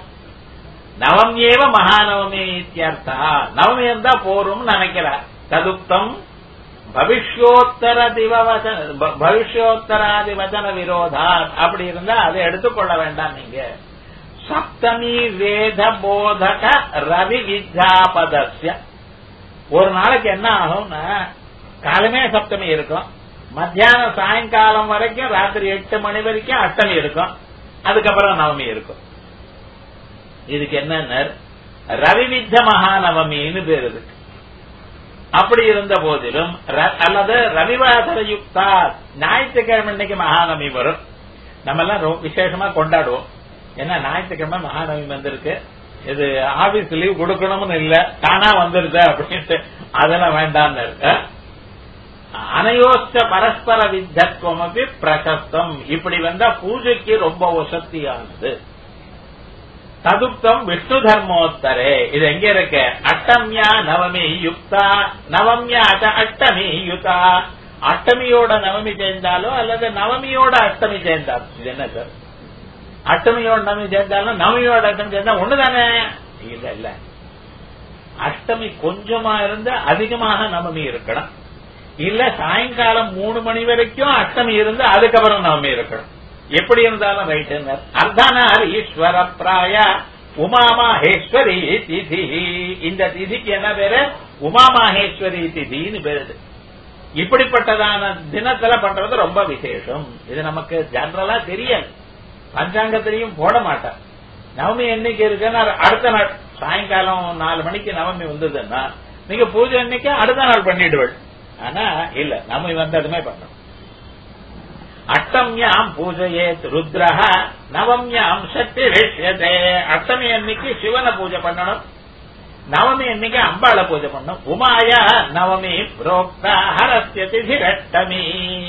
நவம்யேவ மகாநவமி இத்தியர்த்தா நவமி இருந்தா போரும் நினைக்கிறார் ததுப்தம் பவிஷ்யோத்தர திவவச்சன பவிஷ்யோத்தராதி வச்சன விரோதா அப்படி இருந்தா அதை எடுத்துக்கொள்ள வேண்டாம் நீங்க சப்தமி வேத போதக ரவி வித்யாபதஸ்ய ஒரு நாளைக்கு என்ன ஆகும்னா காலமே சப்தமி இருக்கும் மத்தியானம் சாயங்காலம் வரைக்கும் ராத்திரி எட்டு மணி வரைக்கும் அஷ்டமி இருக்கும் அதுக்கப்புறம் நவமி இருக்கும் இதுக்கு என்ன ரவி வித்த மகாநவமின்னு பேர் இருக்கு அப்படி இருந்த போதிலும் அல்லது ரவிவாசர யுக்தா ஞாயிற்றுக்கிழமை இன்னைக்கு மகாநவமி வரும் நம்ம எல்லாம் விசேஷமா கொண்டாடுவோம் ஏன்னா ஞாயிற்றுக்கிழமை மகாநவமி வந்திருக்கு இது ஆபீஸ் லீவ் கொடுக்கணும்னு இல்ல தானா வந்துருது அப்படின்ட்டு அதெல்லாம் வேண்டாம்னு இருக்கு அனையோச்ச பரஸ்பர வித்தத்துவம் அப்படி பிரசஸ்தம் இப்படி வந்தா பூஜைக்கு ரொம்ப வசதியானது ததுப்தம் விஷ்ணு தர்மோத்தரே இது எங்க இருக்கு அட்டம்யா நவமி யுக்தா நவம்யா அஷ்டமி யுதா அஷ்டமியோட நவமி சேர்ந்தாலோ அல்லது நவமியோட அஷ்டமி சேர்ந்தாலும் இது என்ன சார் அஷ்டமியோட நவமி சேர்ந்தாலும் நவமியோட அஷ்டமி சேர்ந்தா ஒண்ணுதானே இல்ல இல்ல அஷ்டமி கொஞ்சமா இருந்து அதிகமாக நவமி இருக்கணும் இல்ல சாயங்காலம் மூணு மணி வரைக்கும் அஷ்டமி இருந்து அதுக்கப்புறம் நவமி இருக்கணும் எப்படி இருந்தாலும் ரைட் அர்த்தனார் ஈஸ்வர பிராய உமாமாஹேஸ்வரி திதி இந்த திதிக்கு என்ன பேரு உமாமாஹேஸ்வரி திதின்னு பேரு இப்படிப்பட்டதான தினத்துல பண்றது ரொம்ப விசேஷம் இது நமக்கு ஜெனரலா தெரியாது பஞ்சாங்கத்திலையும் போட மாட்டார் நவமி என்னைக்கு இருக்குன்னா அடுத்த நாள் சாயங்காலம் நாலு மணிக்கு நவமி வந்ததுன்னா நீங்க பூஜை அன்னைக்கு அடுத்த நாள் பண்ணிடுவள் ஆனா இல்ல நவமி வந்ததுமே பண்ணணும் அஷ்டம்யாம் பூஜையேத் ருத்ரஹ நவம்யாம் சக்தி ரேஷ்யதே அஷ்டமி அன்னைக்கு சிவனை பூஜை பண்ணணும் நவமி அன்னைக்கு அம்பாளை பூஜை பண்ணணும் உமாயா நவமி புரோக்தா ஹரஸ்ய திதி அஷ்டமி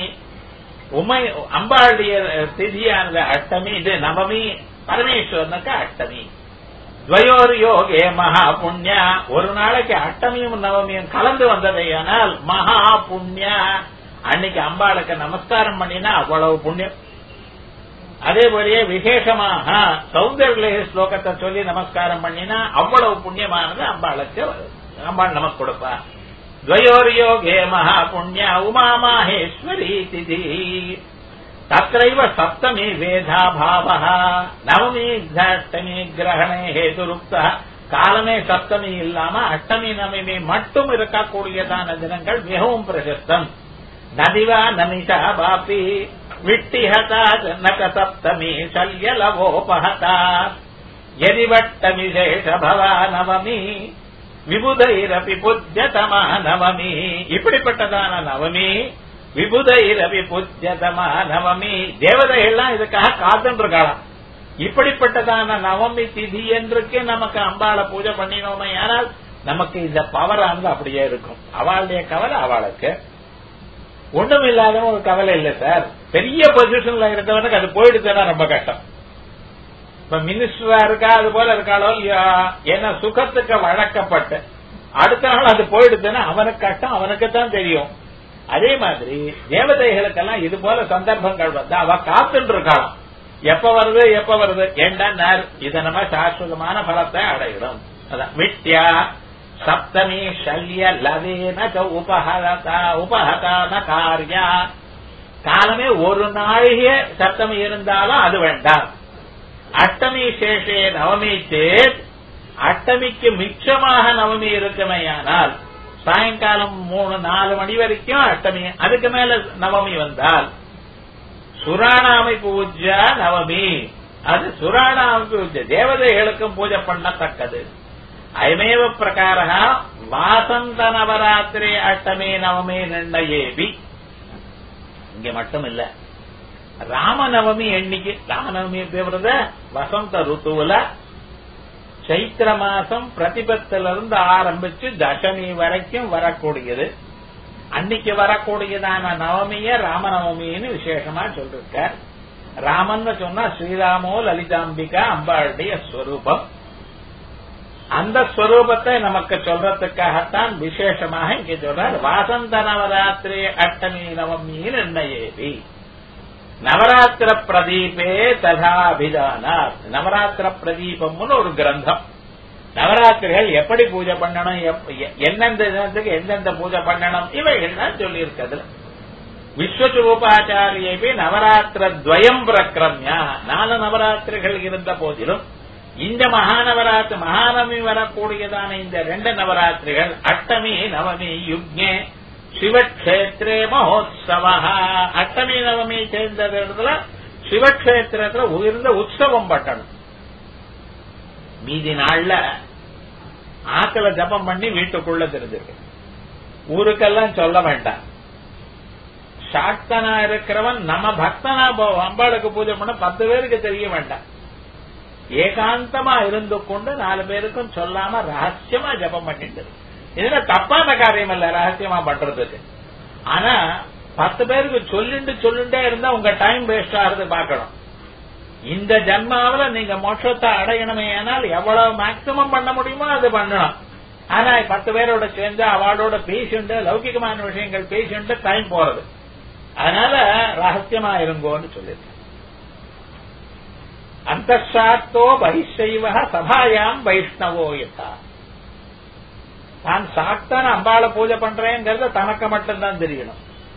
உமை அம்பாளுடைய திதியானது அஷ்டமி இது நவமி பரமேஸ்வரனுக்கு அஷ்டமி துவயோர் யோகே மகா புண்ணியா ஒரு நாளைக்கு அஷ்டமியும் நவமியும் கலந்து வந்ததையானால் மகா புண்ணியா அன்னைக்கு அம்பாளுக்கு நமஸ்காரம் பண்ணினா அவ்வளவு புண்ணியம் அதே போலயே விசேஷமாக சௌந்தர்ய ஸ்லோகத்தை சொல்லி நமஸ்காரம் பண்ணினா அவ்வளவு புண்ணியமானது அம்பாளுக்கு அம்பாள் நமக்கு கொடுப்பா துவயோர் யோகே மகா புண்ணிய உமா மாஹேஸ்வரி திதி தத்ரைவ சப்தமே வேதா பாவா நவமி அஷ்டமி கிரகணே ஹேதுருப்த காலமே சப்தமி இல்லாம அஷ்டமி நவமி மட்டும் இருக்கக்கூடியதான தினங்கள் மிகவும் பிரசஸ்தம் நதிவா நமிஷா பாபி விட்டிஹதா ஜனக சப்தமி சல்யலவோபஹதா எதிவட்ட விசேஷ பவா நவமி விபுதைரபி புஜ்யதமா நவமி இப்படிப்பட்டதான நவமி விபுதைரபி புஜ்யதமா நவமி தேவதைகள்லாம் இதுக்காக காத்துட்டு இருக்காளாம் இப்படிப்பட்டதான நவமி திதி என்றுக்கு நமக்கு அம்பாளை பூஜை பண்ணினோமே ஆனால் நமக்கு இந்த பவர் ஆனது அப்படியே இருக்கும் அவளுடைய கவலை அவளுக்கு ஒண்ணும் இல்லாதவன் ஒரு கவலை இல்லை சார் பெரிய பொசிஷன்ல இருக்கவனுக்கு அது போயிடுச்சுன்னா ரொம்ப கஷ்டம் இப்ப மினிஸ்டரா இருக்கா அது போல இருக்காளோ இல்லையா ஏன்னா சுகத்துக்கு வழக்கப்பட்டு அடுத்த நாள் அது போயிடுச்சுன்னா அவனுக்கு கஷ்டம் அவனுக்கு தான் தெரியும் அதே மாதிரி தேவதைகளுக்கெல்லாம் இது போல சந்தர்ப்பங்கள் வந்து அவ காத்துட்டு இருக்காளாம் எப்ப வருது எப்ப வருது ஏண்டா இத நம்ம சாஸ்வதமான பலத்தை அடையிடும் அதான் விட்யா சப்தமி சல்ய லவேன உபஹதா உபஹதான காரியா காலமே ஒரு நாழிகை சப்தமி இருந்தாலும் அது வேண்டாம் அஷ்டமி சேஷே நவமி சேத் அஷ்டமிக்கு மிச்சமாக நவமி இருக்குமையானால் சாயங்காலம் மூணு நாலு மணி வரைக்கும் அஷ்டமி அதுக்கு மேல நவமி வந்தால் சுராணாமை பூஜா நவமி அது சுராணாமை பூஜை தேவதைகளுக்கும் பூஜை பண்ணத்தக்கது அயமேவ பிரகார வாசந்த நவராத்திரி அஷ்டமி நவமி நிர்ணயேபி இங்க மட்டும் இல்ல ராமநவமி எண்ணிக்கை ராமநவமி எப்படி வருது வசந்த ருத்துவுல சைத்திர மாசம் பிரதிபத்தில இருந்து ஆரம்பிச்சு தசமி வரைக்கும் வரக்கூடியது அன்னைக்கு வரக்கூடியதான நவமிய ராமநவமின்னு விசேஷமா சொல்லிருக்க ராமன் சொன்னா ஸ்ரீராமோ லலிதாம்பிகா அம்பாளுடைய ஸ்வரூபம் அந்த ஸ்வரூபத்தை நமக்கு சொல்றதுக்காகத்தான் விசேஷமாக இங்க சொல்றார் வாசந்த நவராத்திரி அஷ்டமி நவமி நிர்ணயேவி நவராத்திர பிரதீபே ததா அபிதானார் நவராத்திர பிரதீபம்னு ஒரு கிரந்தம் நவராத்திரிகள் எப்படி பூஜை பண்ணணும் எந்தெந்த தினத்துக்கு எந்தெந்த பூஜை பண்ணணும் இவைகள்லாம் சொல்லி இருக்கிறது விஸ்வஸ்வரூபாச்சாரியபி நவராத்திர துவயம் பிரக்கிரமியா நாலு நவராத்திரிகள் இருந்த போதிலும் இந்த மகாநவராத்திரி மகாநவமி வரக்கூடியதான இந்த ரெண்டு நவராத்திரிகள் அஷ்டமி நவமி யுக்ஞே சிவக்ஷேத்திரே மகோத்சவ அஷ்டமி நவமி சேர்ந்த இடத்துல சிவக்ஷேத்திரத்துல உயர்ந்த உற்சவம் பட்டணும் மீதி நாள்ல ஆக்களை ஜபம் பண்ணி வீட்டுக்குள்ள தெரிஞ்சிருக்கு ஊருக்கெல்லாம் சொல்ல வேண்டாம் சாக்தனா இருக்கிறவன் நம்ம பக்தனா அம்பாளுக்கு பூஜை பண்ண பத்து பேருக்கு தெரிய வேண்டாம் ஏகாந்தமா இருந்து கொண்டு நாலு பேருக்கும் சொல்லாம ரகசியமா ஜபம் பண்ணிட்டு இதுல தப்பான காரியம் இல்ல ரகசியமா பண்றதுக்கு ஆனா பத்து பேருக்கு சொல்லிண்டு சொல்லிண்டே இருந்தா உங்க டைம் வேஸ்ட் ஆகுறது பாக்கணும் இந்த ஜன்மாவில நீங்க மோட்சத்தை அடையணுமே ஆனால் எவ்வளவு மேக்சிமம் பண்ண முடியுமோ அது பண்ணணும் ஆனா பத்து பேரோட சேர்ந்து அவளோட பேசிண்டு லௌகிகமான விஷயங்கள் பேசிண்டு டைம் போறது அதனால ரகசியமா இருங்கோன்னு சொல்லிருக்கேன் அந்தசாத்தோ பகிஷைவ சபாயாம் வைஷ்ணவோ யதா தான் சாக்தான் அம்பாளை பூஜை பண்றேங்கிறத தனக்கு மட்டும்தான் தெரியணும்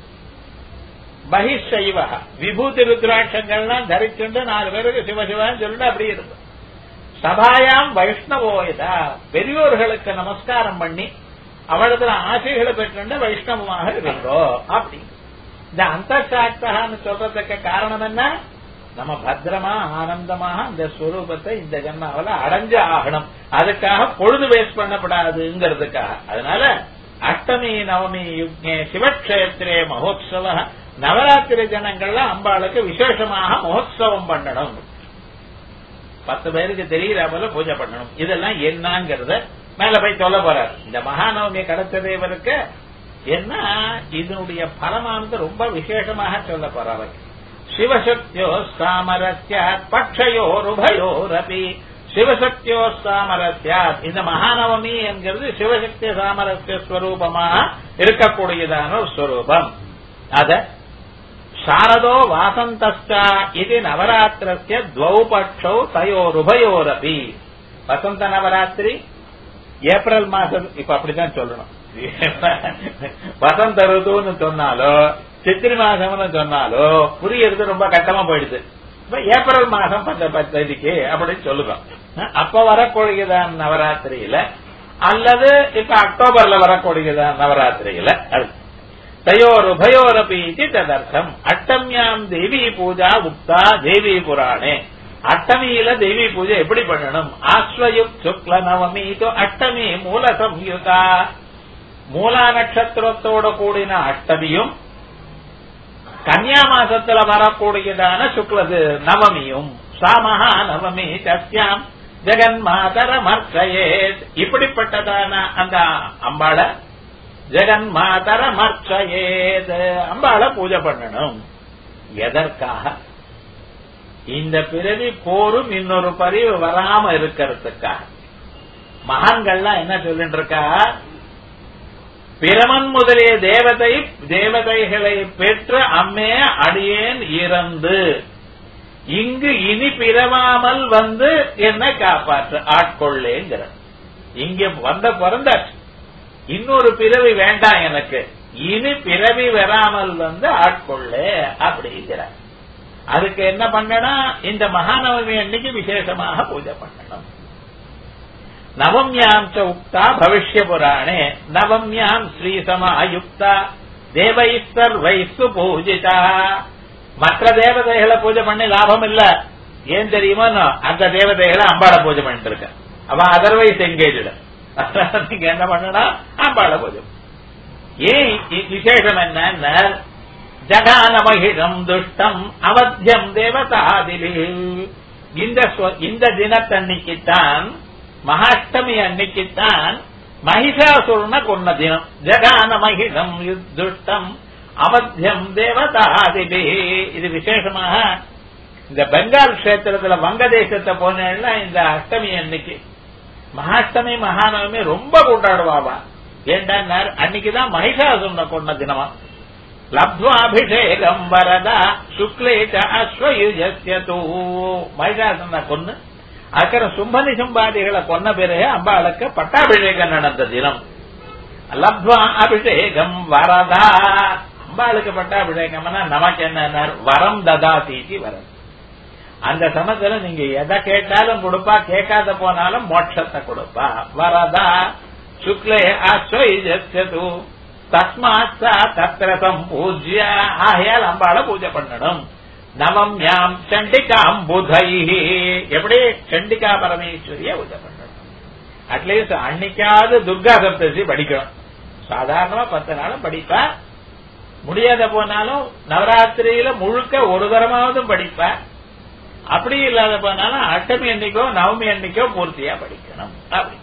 பகிஷைவ விபூதி ருத்ராட்சங்கள்லாம் தரிச்சுண்டு நாலு பேருக்கு சிவசிவான்னு சொல்லிட்டு அப்படி இருக்கும் சபாயாம் வைஷ்ணவோயதா பெரியோர்களுக்கு நமஸ்காரம் பண்ணி அவளத்துல ஆசைகளை பெற்றுண்டு வைஷ்ணவமாக இருந்தோ அப்படி இந்த அந்தசாக்தான்னு சொல்றதுக்கு காரணம் என்ன நம்ம பத்திரமா ஆனந்தமாக இந்த ஸ்வரூபத்தை இந்த ஜன்மாவில அடைஞ்சு ஆகணும் அதுக்காக பொழுது வேஸ்ட் பண்ணப்படாதுங்கிறதுக்காக அதனால அஷ்டமி நவமி யுக்ஞே சிவக்ஷேத்திரே மகோத்சவ நவராத்திரி ஜனங்கள்ல அம்பாளுக்கு விசேஷமாக மகோத்சவம் பண்ணணும் பத்து பேருக்கு தெரியற போல பூஜை பண்ணணும் இதெல்லாம் என்னங்கிறத மேல போய் சொல்ல போறார் இந்த மகாநவமி கடத்ததேவருக்கு என்ன இதனுடைய பலமானது ரொம்ப விசேஷமாக சொல்ல போறார் சிவசக்தியோ சாமரஸ்யாத் பட்சயோருபயோரபி சிவசக்தியோ சாமரஸ்யாத் இந்த மகாநவமி என்கிறது சிவசக்தி சாமரஸ்ய ஸ்வரூபமாக இருக்கக்கூடியதான ஒரு ஸ்வரூபம் அத சாரதோ வாசந்தஸ்டா இது நவராத்திரஸ்ய துவௌ பட்சௌ தயோருபயோரபி வசந்த நவராத்திரி ஏப்ரல் மாசம் இப்ப அப்படிதான் சொல்லணும் வசந்த ருதுன்னு சொன்னாலோ சித்திரை மாசம்னு சொன்னாலோ புரியறது ரொம்ப கட்டமா போயிடுது இப்ப ஏப்ரல் மாசம் பத்து பத்ததிக்கு அப்படின்னு சொல்லுவோம் அப்ப வரக்கூடியதான் நவராத்திரியில அல்லது இப்ப அக்டோபர்ல வரக்கூடியதான் நவராத்திரியில அது தயோர் உபயோரபி இது ததர்த்தம் அட்டம்யாம் தேவி பூஜா உக்தா தேவி புராணே அட்டமியில தேவி பூஜை எப்படி பண்ணணும் ஆஸ்வயுக் சுக்ல நவமி இது அட்டமி மூல சம்யுதா மூலா நட்சத்திரத்தோட கூடின அஷ்டமியும் கன்னியா மாசத்துல வரக்கூடியதான சுக்லது நவமியும் சாமஹா நவமி சத்யாம் ஜெகன் மாதர மர்ச்சயேத் இப்படிப்பட்டதான அந்த அம்பாள ஜெகன் மாதர மர்ச்சயேத் அம்பாள பூஜை பண்ணணும் எதற்காக இந்த பிறவி போரும் இன்னொரு பதிவு வராம இருக்கிறதுக்காக மகான்கள்லாம் என்ன சொல்லிட்டு இருக்கா பிரமன் முதலிய தேவதை தேவதைகளை பெற்ற அம்மே அடியேன் இறந்து இங்கு இனி பிறவாமல் வந்து என்னை காப்பாற்று ஆட்கொள்ளேங்கிற இங்க வந்த பிறந்தாச்சு இன்னொரு பிறவி வேண்டாம் எனக்கு இனி பிறவி வராமல் வந்து ஆட்கொள்ளே அப்படிங்கிறார் அதுக்கு என்ன பண்ணணும் இந்த மகாநவமி அன்னைக்கு விசேஷமாக பூஜை பண்ணணும் நவம்யாம் ச உக்தா பவிஷ்ய புராணே நவம்யாம் ஸ்ரீ சமாயுக்தா தேவைஸ்தர் வைஸ்து பூஜிதா மற்ற தேவதைகளை பூஜை பண்ணி லாபம் இல்ல ஏன் தெரியுமா அந்த தேவதைகளை அம்பாளை பூஜை பண்ணிட்டு இருக்க அவன் அதர்வைஸ் எங்கேஜ்டு நீங்க என்ன பண்ணணும் அம்பாளை பூஜை ஏன் விசேஷம் என்ன ஜகான மகிழம் துஷ்டம் அவத்தியம் தேவதாதிலி இந்த இந்த தினத்தன்னைக்குத்தான் மகாஷ்டமி அன்னைக்குத்தான் மகிஷாசுரனை கொன்ன தினம் ஜகான மகிழம் துஷ்டம் அவத்தியம் தேவதாதிபி இது விசேஷமாக இந்த பெங்கால் கஷேத்திரத்துல வங்கதேசத்தை போனா இந்த அஷ்டமி அன்னைக்கு மகாஷ்டமி மகாநவமி ரொம்ப கொண்டாடுவாவா ஏண்டா அன்னைக்குதான் மகிஷாசுரனை கொன்ன தினமா லப்துவாபிஷேகம் வரதா சுக்லே அஸ்வயுஜஸ்ய தூ மகிஷாசுரனை கொன்னு அக்கறம் சும்பனி சும்பாதிகளை கொன்ன பிறகு அம்பாளுக்கு பட்டாபிஷேகம் நடந்த தினம் லப்துவா அபிஷேகம் வரதா அம்பாளுக்கு பட்டாபிஷேகம்னா நமக்கு என்ன வரம் ததா தீட்டி வரம் அந்த சமயத்துல நீங்க எதை கேட்டாலும் கொடுப்பா கேட்காத போனாலும் மோட்சத்தை கொடுப்பா வரதா சுக்லே அஸ்வயுஜஸ்யது தஸ்மாத் தத்திரதம் பூஜ்ய ஆகையால் அம்பாளை பூஜை பண்ணணும் நவம்யாம் சண்டிகாம் புதை எப்படி சண்டிகா பரமேஸ்வரிய பூஜை பண்ணணும் அட்லீஸ்ட் அன்னைக்காவது துர்கா சப்தசி படிக்கணும் சாதாரணமா பத்து நாளும் படிப்பா முடியாத போனாலும் நவராத்திரியில முழுக்க ஒரு தரமாவதும் படிப்பா அப்படி இல்லாத போனாலும் அஷ்டமி அன்னைக்கோ நவமி அன்னைக்கோ பூர்த்தியா படிக்கணும் அப்படி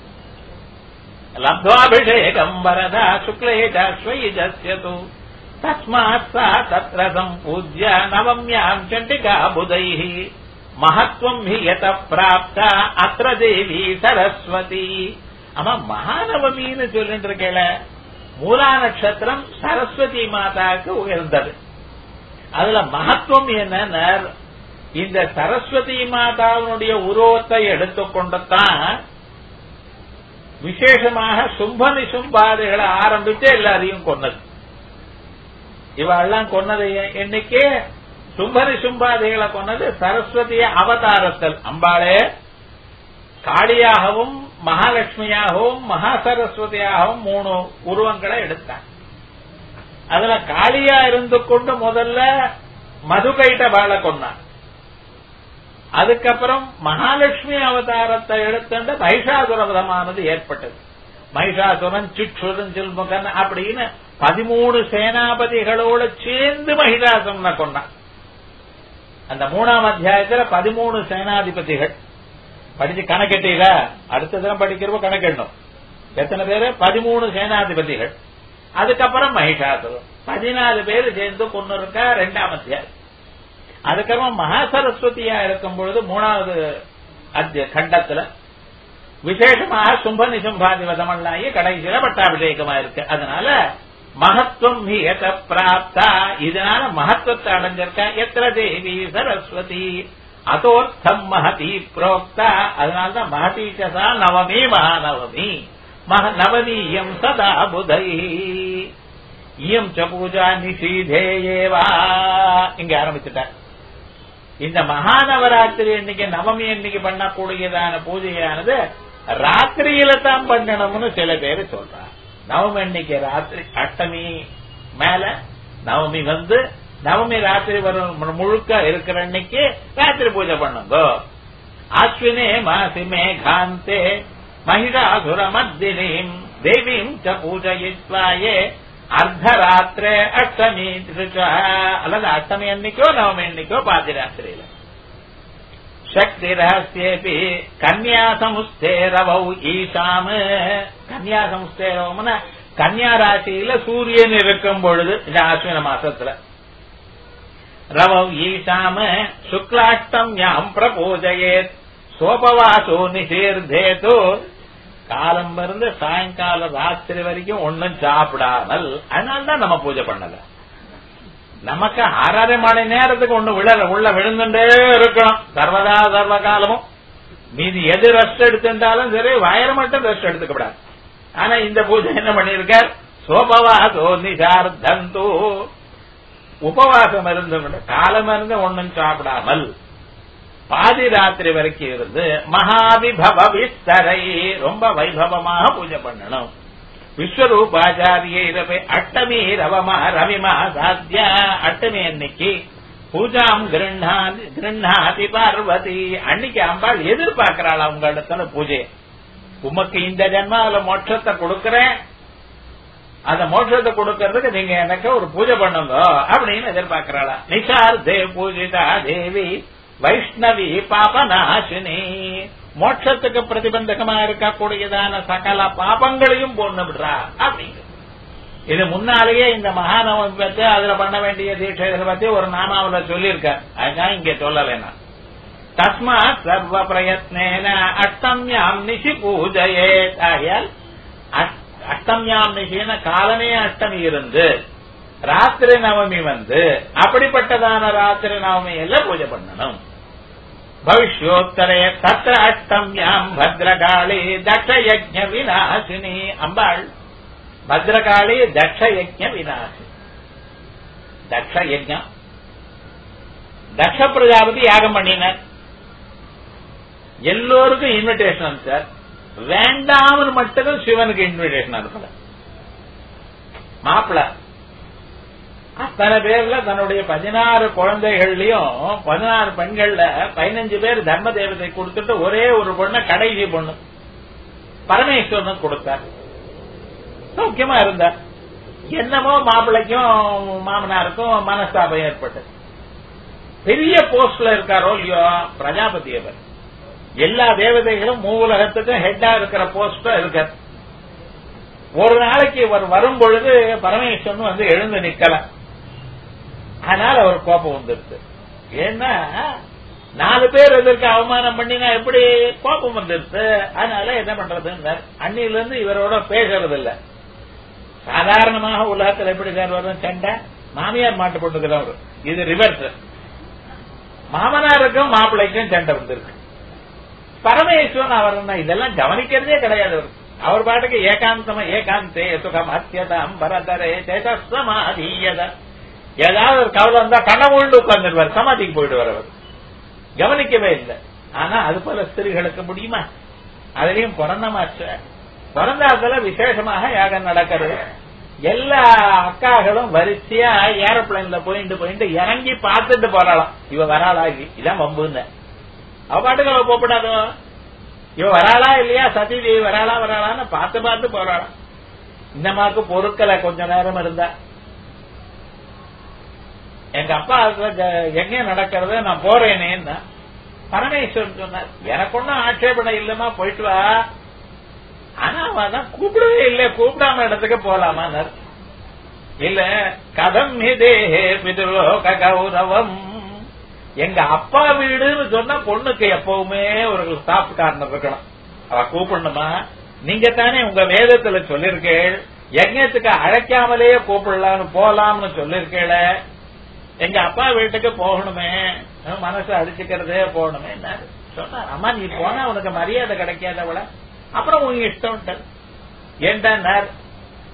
லப்துவாபிஷேகம் வரதா சுக்லேஜஸ்வயுஜஸ்யது தஸ்மாத் சா தத்ர சம்பூஜ்ய நவம்யாம் சண்டிகா புதைः மகத்துவம் ஹி யத பிராப்தா அத்ர தேவி சரஸ்வதி ஆமா மகாநவமின்னு சொல்லிட்டு இருக்கேல மூலா நட்சத்திரம் சரஸ்வதி மாதாவுக்கு உயர்ந்தது அதுல மகத்துவம் என்ன இந்த சரஸ்வதி மாதாவினுடைய உருவத்தை எடுத்துக்கொண்டுதான் விசேஷமாக சும்ப நிசும்பாதைகளை ஆரம்பித்து எல்லாரையும் கொன்னது இவெல்லாம் கொன்னது என்னைக்கு சும்பரி சும்பாதைகளை கொன்னது சரஸ்வதிய அவதாரத்தல் அம்பாளே காளியாகவும் மகாலட்சுமியாகவும் மகா சரஸ்வதியாகவும் மூணு உருவங்களை எடுத்தாங்க அதுல காளியா இருந்து கொண்டு முதல்ல மதுகைட்ட வாழ கொன்னான் அதுக்கப்புறம் மகாலட்சுமி அவதாரத்தை எடுத்துட்டு மகிஷாசுரவதமானது ஏற்பட்டது மகிஷாசுரன் சிற்றுரன் சில்முகன் அப்படின்னு பதிமூணு சேனாபதிகளோட சேர்ந்து மகிஷாசுரனை கொண்டான் அந்த மூணாம் அத்தியாயத்துல பதிமூணு சேனாதிபதிகள் படிச்சு கணக்கெட்டீங்களா அடுத்த தினம் படிக்கிறப்ப கணக்கெடணும் எத்தனை பேரு பதிமூணு சேனாதிபதிகள் அதுக்கப்புறம் மகிஷாசுரன் பதினாலு பேர் சேர்ந்து கொண்டு இருக்கா ரெண்டாம் அத்தியாயம் அதுக்கப்புறம் மகா சரஸ்வதியா இருக்கும் பொழுது மூணாவது அத்திய கண்டத்துல விசேஷமாக சும்ப நிசும்பாதி வதமல்லாயி கடைசியில பட்டாபிஷேகமா இருக்கு அதனால மகத்துவம் ஹி எத பிராப்தா இதனால மகத்துவத்தை அடைஞ்சிருக்கா எத்திர தேவி சரஸ்வதி அதோர்த்தம் மகதி புரோக்தா அதனால்தான் மகதி சதா நவமி மகாநவமி மக நவனீயம் சதா புதை இயம் ச பூஜா நிஷீதேயேவா இங்க ஆரம்பிச்சுட்டார் இந்த மகாநவராத்திரி இன்னைக்கு நவமி இன்னைக்கு பண்ணக்கூடியதான பூஜையானது ராத்திரியில தான் பண்ணணும்னு சில பேர் சொல்றாங்க நவமி இன்னைக்கு ராத்திரி அஷ்டமி மேல நவமி வந்து நவமி ராத்திரி வரும் முழுக்க இருக்கிற அன்னைக்கு ராத்திரி பூஜை பண்ணுங்க அஸ்வினே மாசி மேகாந்தே மகிஷாசுர மத்தினீம் தேவீம் ச பூஜயித்வாயே அர்த்தராத்திரே அஷ்டமி திருச்ச அல்லது அஷ்டமி அன்னைக்கோ நவமி அன்னைக்கோ பாதி ராத்திரியில சக்தி ரகசியேபி கன்யா சமுஸ்தே ரவௌ ஈசாம கன்யா சமுஸ்தே ரவம்னா கன்யா ராசியில சூரியன் இருக்கும் பொழுது இந்த ஆஸ்வின மாசத்துல ரவௌ ஈசாம சுக்லாஷ்டம் யாம் பிரபூஜயேத் சோபவாசோ நிசீர்தேதோ காலம் இருந்து சாயங்காலம் ராத்திரி வரைக்கும் ஒன்னும் சாப்பிடாமல் அதனால்தான் நம்ம பூஜை பண்ணல நமக்கு அரை மணி நேரத்துக்கு ஒண்ணு விழ உள்ள விழுந்துட்டே இருக்கணும் சர்வதா சர்வ காலமும் மீதி எது ரெஸ்ட் எடுத்திருந்தாலும் சரி வயறு மட்டும் ரெஸ்ட் எடுத்துக்கப்படாது ஆனா இந்த பூஜை என்ன பண்ணிருக்கார் சோபவாசோ நிசார்த்தந்து உபவாசம் இருந்து காலம் இருந்து ஒன்னும் சாப்பிடாமல் பாதி ராத்திரி வரைக்கும் இருந்து மகாவிபவ விஸ்தரை ரொம்ப வைபவமாக பூஜை பண்ணணும் விஸ்வரூபாச்சாரியரவை அட்டமி ரவமா ரவிமா சாத்தியா அட்டமி அன்னைக்கு பூஜாம் கிருண்ணாதி கிருண்ணாதி பார்வதி அன்னைக்கு அம்பாள் எதிர்பார்க்கிறாள் அவங்க இடத்துல பூஜை உமக்கு இந்த ஜென்மாவில மோட்சத்தை கொடுக்கறேன் அந்த மோட்சத்தை கொடுக்கறதுக்கு நீங்க எனக்கு ஒரு பூஜை பண்ணுங்க அப்படின்னு எதிர்பார்க்கிறாளா நிஷார் தேவ் பூஜிதா தேவி வைஷ்ணவி பாபநாசினி மோட்சத்துக்கு பிரதிபந்தகமா இருக்கக்கூடியதான சகல பாபங்களையும் போன்னு விடுறா அப்படிங்க இது முன்னாலேயே இந்த மகாநவமி பத்தி அதுல பண்ண வேண்டிய தீட்சைகளை பத்தி ஒரு நாமாவில சொல்லியிருக்கார் அதுதான் இங்க சொல்லலை நான் தஸ்மாத் சர்வ பிரயத்னேன அஷ்டம்யாம் நிஷி பூஜையே ஆகையால் அஷ்டம்யாம் நிஷின காலமே அஷ்டமி இருந்து ராத்திரி நவமி வந்து அப்படிப்பட்டதான ராத்திரி நவமி எல்லாம் பூஜை பண்ணணும் பவிஷ்யோத்தரே தத்திர அஷ்டம்யாம் பத்ரகாளி தட்சயஜ விநாசினி அம்பாள் பத்ரகாளி தட்சயஜ விநாசினி தட்ச யஜ்ஞம் தட்ச பிரஜாபதி யாகம் பண்ணினார் எல்லோருக்கும் இன்விடேஷன் சார் வேண்டாம்னு மட்டும் சிவனுக்கு இன்விடேஷன் அனுப்பல மாப்பிள்ள அத்தனை பேர்ல தன்னுடைய பதினாறு குழந்தைகள்லயும் பதினாறு பெண்கள்ல பதினஞ்சு பேர் தர்ம தேவதை கொடுத்துட்டு ஒரே ஒரு பொண்ணை கடைசி பொண்ணு பரமேஸ்வரனுக்கு கொடுத்தார் சௌக்கியமா இருந்தார் என்னமோ மாப்பிள்ளைக்கும் மாமனாருக்கும் மனஸ்தாபம் ஏற்பட்டது பெரிய போஸ்ட்ல இருக்காரோ இல்லையோ பிரஜாபதி அவர் எல்லா தேவதைகளும் மூலகத்துக்கும் ஹெட்டா இருக்கிற போஸ்ட இருக்கார் ஒரு நாளைக்கு இவர் வரும் பொழுது பரமேஸ்வரன் வந்து எழுந்து நிக்கல அதனால அவர் கோபம் வந்துருது ஏன்னா நாலு பேர் இதற்கு அவமானம் பண்ணினா எப்படி கோபம் வந்துருது அதனால என்ன பண்றதுன்னு அன்னில இருந்து இவரோட பேசுறது இல்ல சாதாரணமாக உலகத்தில் எப்படி சார் வரும் சண்டை மாமியார் மாட்டு போட்டுக்கிறவர் இது ரிவர்ஸ் மாமனாருக்கும் மாப்பிள்ளைக்கும் சண்டை வந்திருக்கு பரமேஸ்வரன் அவர் இதெல்லாம் கவனிக்கிறதே கிடையாது அவர் அவர் பாட்டுக்கு ஏகாந்தமா ஏகாந்தே சுகம் அத்தியதம் பரதரே சேதமாதீயத ஏதாவது ஒரு கவலை வந்தா கண்ண உண்டு உட்கார்ந்துருவார் சமாதிக்கு போயிடுவார் அவர் கவனிக்கவே இல்லை ஆனா அது போல ஸ்திரீகளுக்கு முடியுமா அதுலயும் பிறந்த மாற்ற பிறந்தாத்துல விசேஷமாக யாகம் நடக்கிறது எல்லா அக்காகளும் வரிசையா ஏரோப்ளைன்ல போயிட்டு போயிட்டு இறங்கி பார்த்துட்டு போறாளாம் இவ வராளாகி இதான் வம்புன்னு அவ பாட்டுக்கு அவ போகப்படாதோ இவ வராளா இல்லையா சதி தேவி வராளா வராளான்னு பார்த்து பார்த்து போறாளாம் இந்த மாக்கு பொருட்களை கொஞ்ச நேரம் இருந்தா எங்க அப்பா எங்க நடக்கிறது நான் போறேனேன்னா பரமேஸ்வரன் சொன்னார் எனக்கு ஒன்னும் ஆட்சேபனை இல்லமா போயிட்டு வா ஆனா அவன் கூப்பிடவே இல்லை கூப்பிடாம இடத்துக்கு போலாமான்னார் இல்ல கதம் இதேஹே பிதுலோக கௌரவம் எங்க அப்பா வீடுன்னு சொன்னா பொண்ணுக்கு எப்பவுமே ஒரு ஸ்டாப் காரணம் இருக்கணும் அவ கூப்பிடணுமா நீங்க தானே உங்க வேதத்துல சொல்லிருக்கேள் யஜ்யத்துக்கு அழைக்காமலேயே கூப்பிடலாம்னு போலாம்னு சொல்லிருக்கேள எங்க அப்பா வீட்டுக்கு போகணுமே மனசு அடிச்சுக்கிறதே போகணுமே சொன்னார் அம்மா நீ போனா உனக்கு மரியாதை கிடைக்காதவள அப்புறம் உங்க இஷ்டம் ஏன்டார்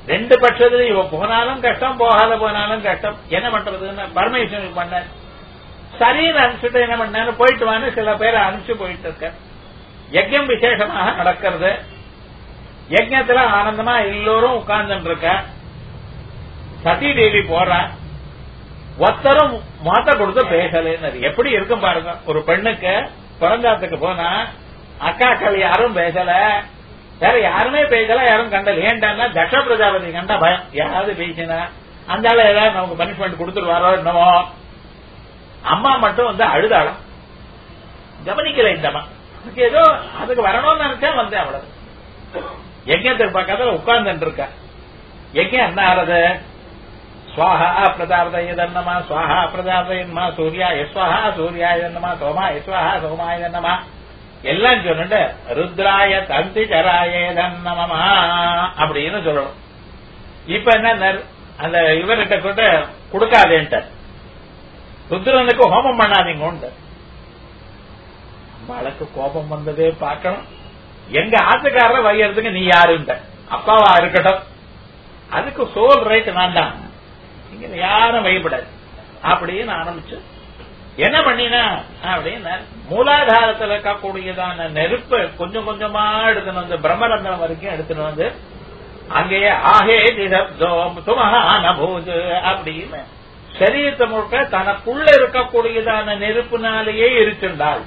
ரெண்டு பட்சத்துல இவ போனாலும் கஷ்டம் போகாத போனாலும் கஷ்டம் என்ன பண்றதுன்னு பரமேஸ்வரன் பண்ண சரின்னு அனுப்பிச்சுட்டு என்ன பண்ணாரு போயிட்டு வான்னு சில பேரை அனுப்பிச்சு போயிட்டு இருக்க யஜ்யம் விசேஷமாக நடக்கிறது யஜ்யத்துல ஆனந்தமா எல்லோரும் உட்கார்ந்துட்டு இருக்க சதி தேவி போறா ஒத்தரும் மாத்த கொடுத்து பேசலன்னு எப்படி இருக்கும் பாருங்க ஒரு பெண்ணுக்கு பிறந்தாத்துக்கு போனா அக்காக்கள் யாரும் பேசல வேற யாருமே பேசல யாரும் கண்டல ஏன்டான்னா தட்ச பிரஜாபதி கண்டா பயம் யாராவது பேசினா அந்த ஆளு ஏதாவது நமக்கு பனிஷ்மெண்ட் கொடுத்துருவாரோ என்னவோ அம்மா மட்டும் வந்து அழுதாளம் கவனிக்கல இந்தம்மா அதுக்கு ஏதோ அதுக்கு வரணும்னு நினைச்சா வந்தேன் அவ்வளவு யஜ்யத்துக்கு பக்கத்துல உட்கார்ந்துட்டு இருக்க யஜ்யம் என்ன ஆறது ஸ்வாஹா பிரதாபதயதன்னமா ஸ்வாஹா பிரதாபதயன்மா சூர்யா யஸ்வாஹா சூர்யாயதன்னமா சோமா யஸ்வாஹா சோமாயதன்னமா எல்லாம் சொல்லிட்டு ருத்ராய தந்தி சராயதன்னமமா அப்படின்னு சொல்லணும் இப்ப என்ன அந்த இவர்கிட்ட கூட கொடுக்காதேன்ட்ட ருத்ரனுக்கு ஹோமம் பண்ணாதீங்க அம்பாளுக்கு கோபம் வந்ததே பார்க்கணும் எங்க ஆத்துக்காரரை வையறதுக்கு நீ யாருன்ற அப்பாவா இருக்கட்டும் அதுக்கு சோல் ரைட் நான் தான் இங்க யாரும் வைப்படாது அப்படின்னு ஆரம்பிச்சு என்ன பண்ணினா அப்படின்னா மூலாதாரத்தில் இருக்கக்கூடியதான நெருப்பை கொஞ்சம் கொஞ்சமா எடுத்துன்னு வந்து பிரம்மரந்தனம் வரைக்கும் எடுத்துன்னு வந்து அங்கேயே ஆகே சுமகான பூஜு அப்படின்னு சரீரத்தை முழுக்க தனக்குள்ள இருக்கக்கூடியதான நெருப்புனாலேயே இருக்கின்றாள்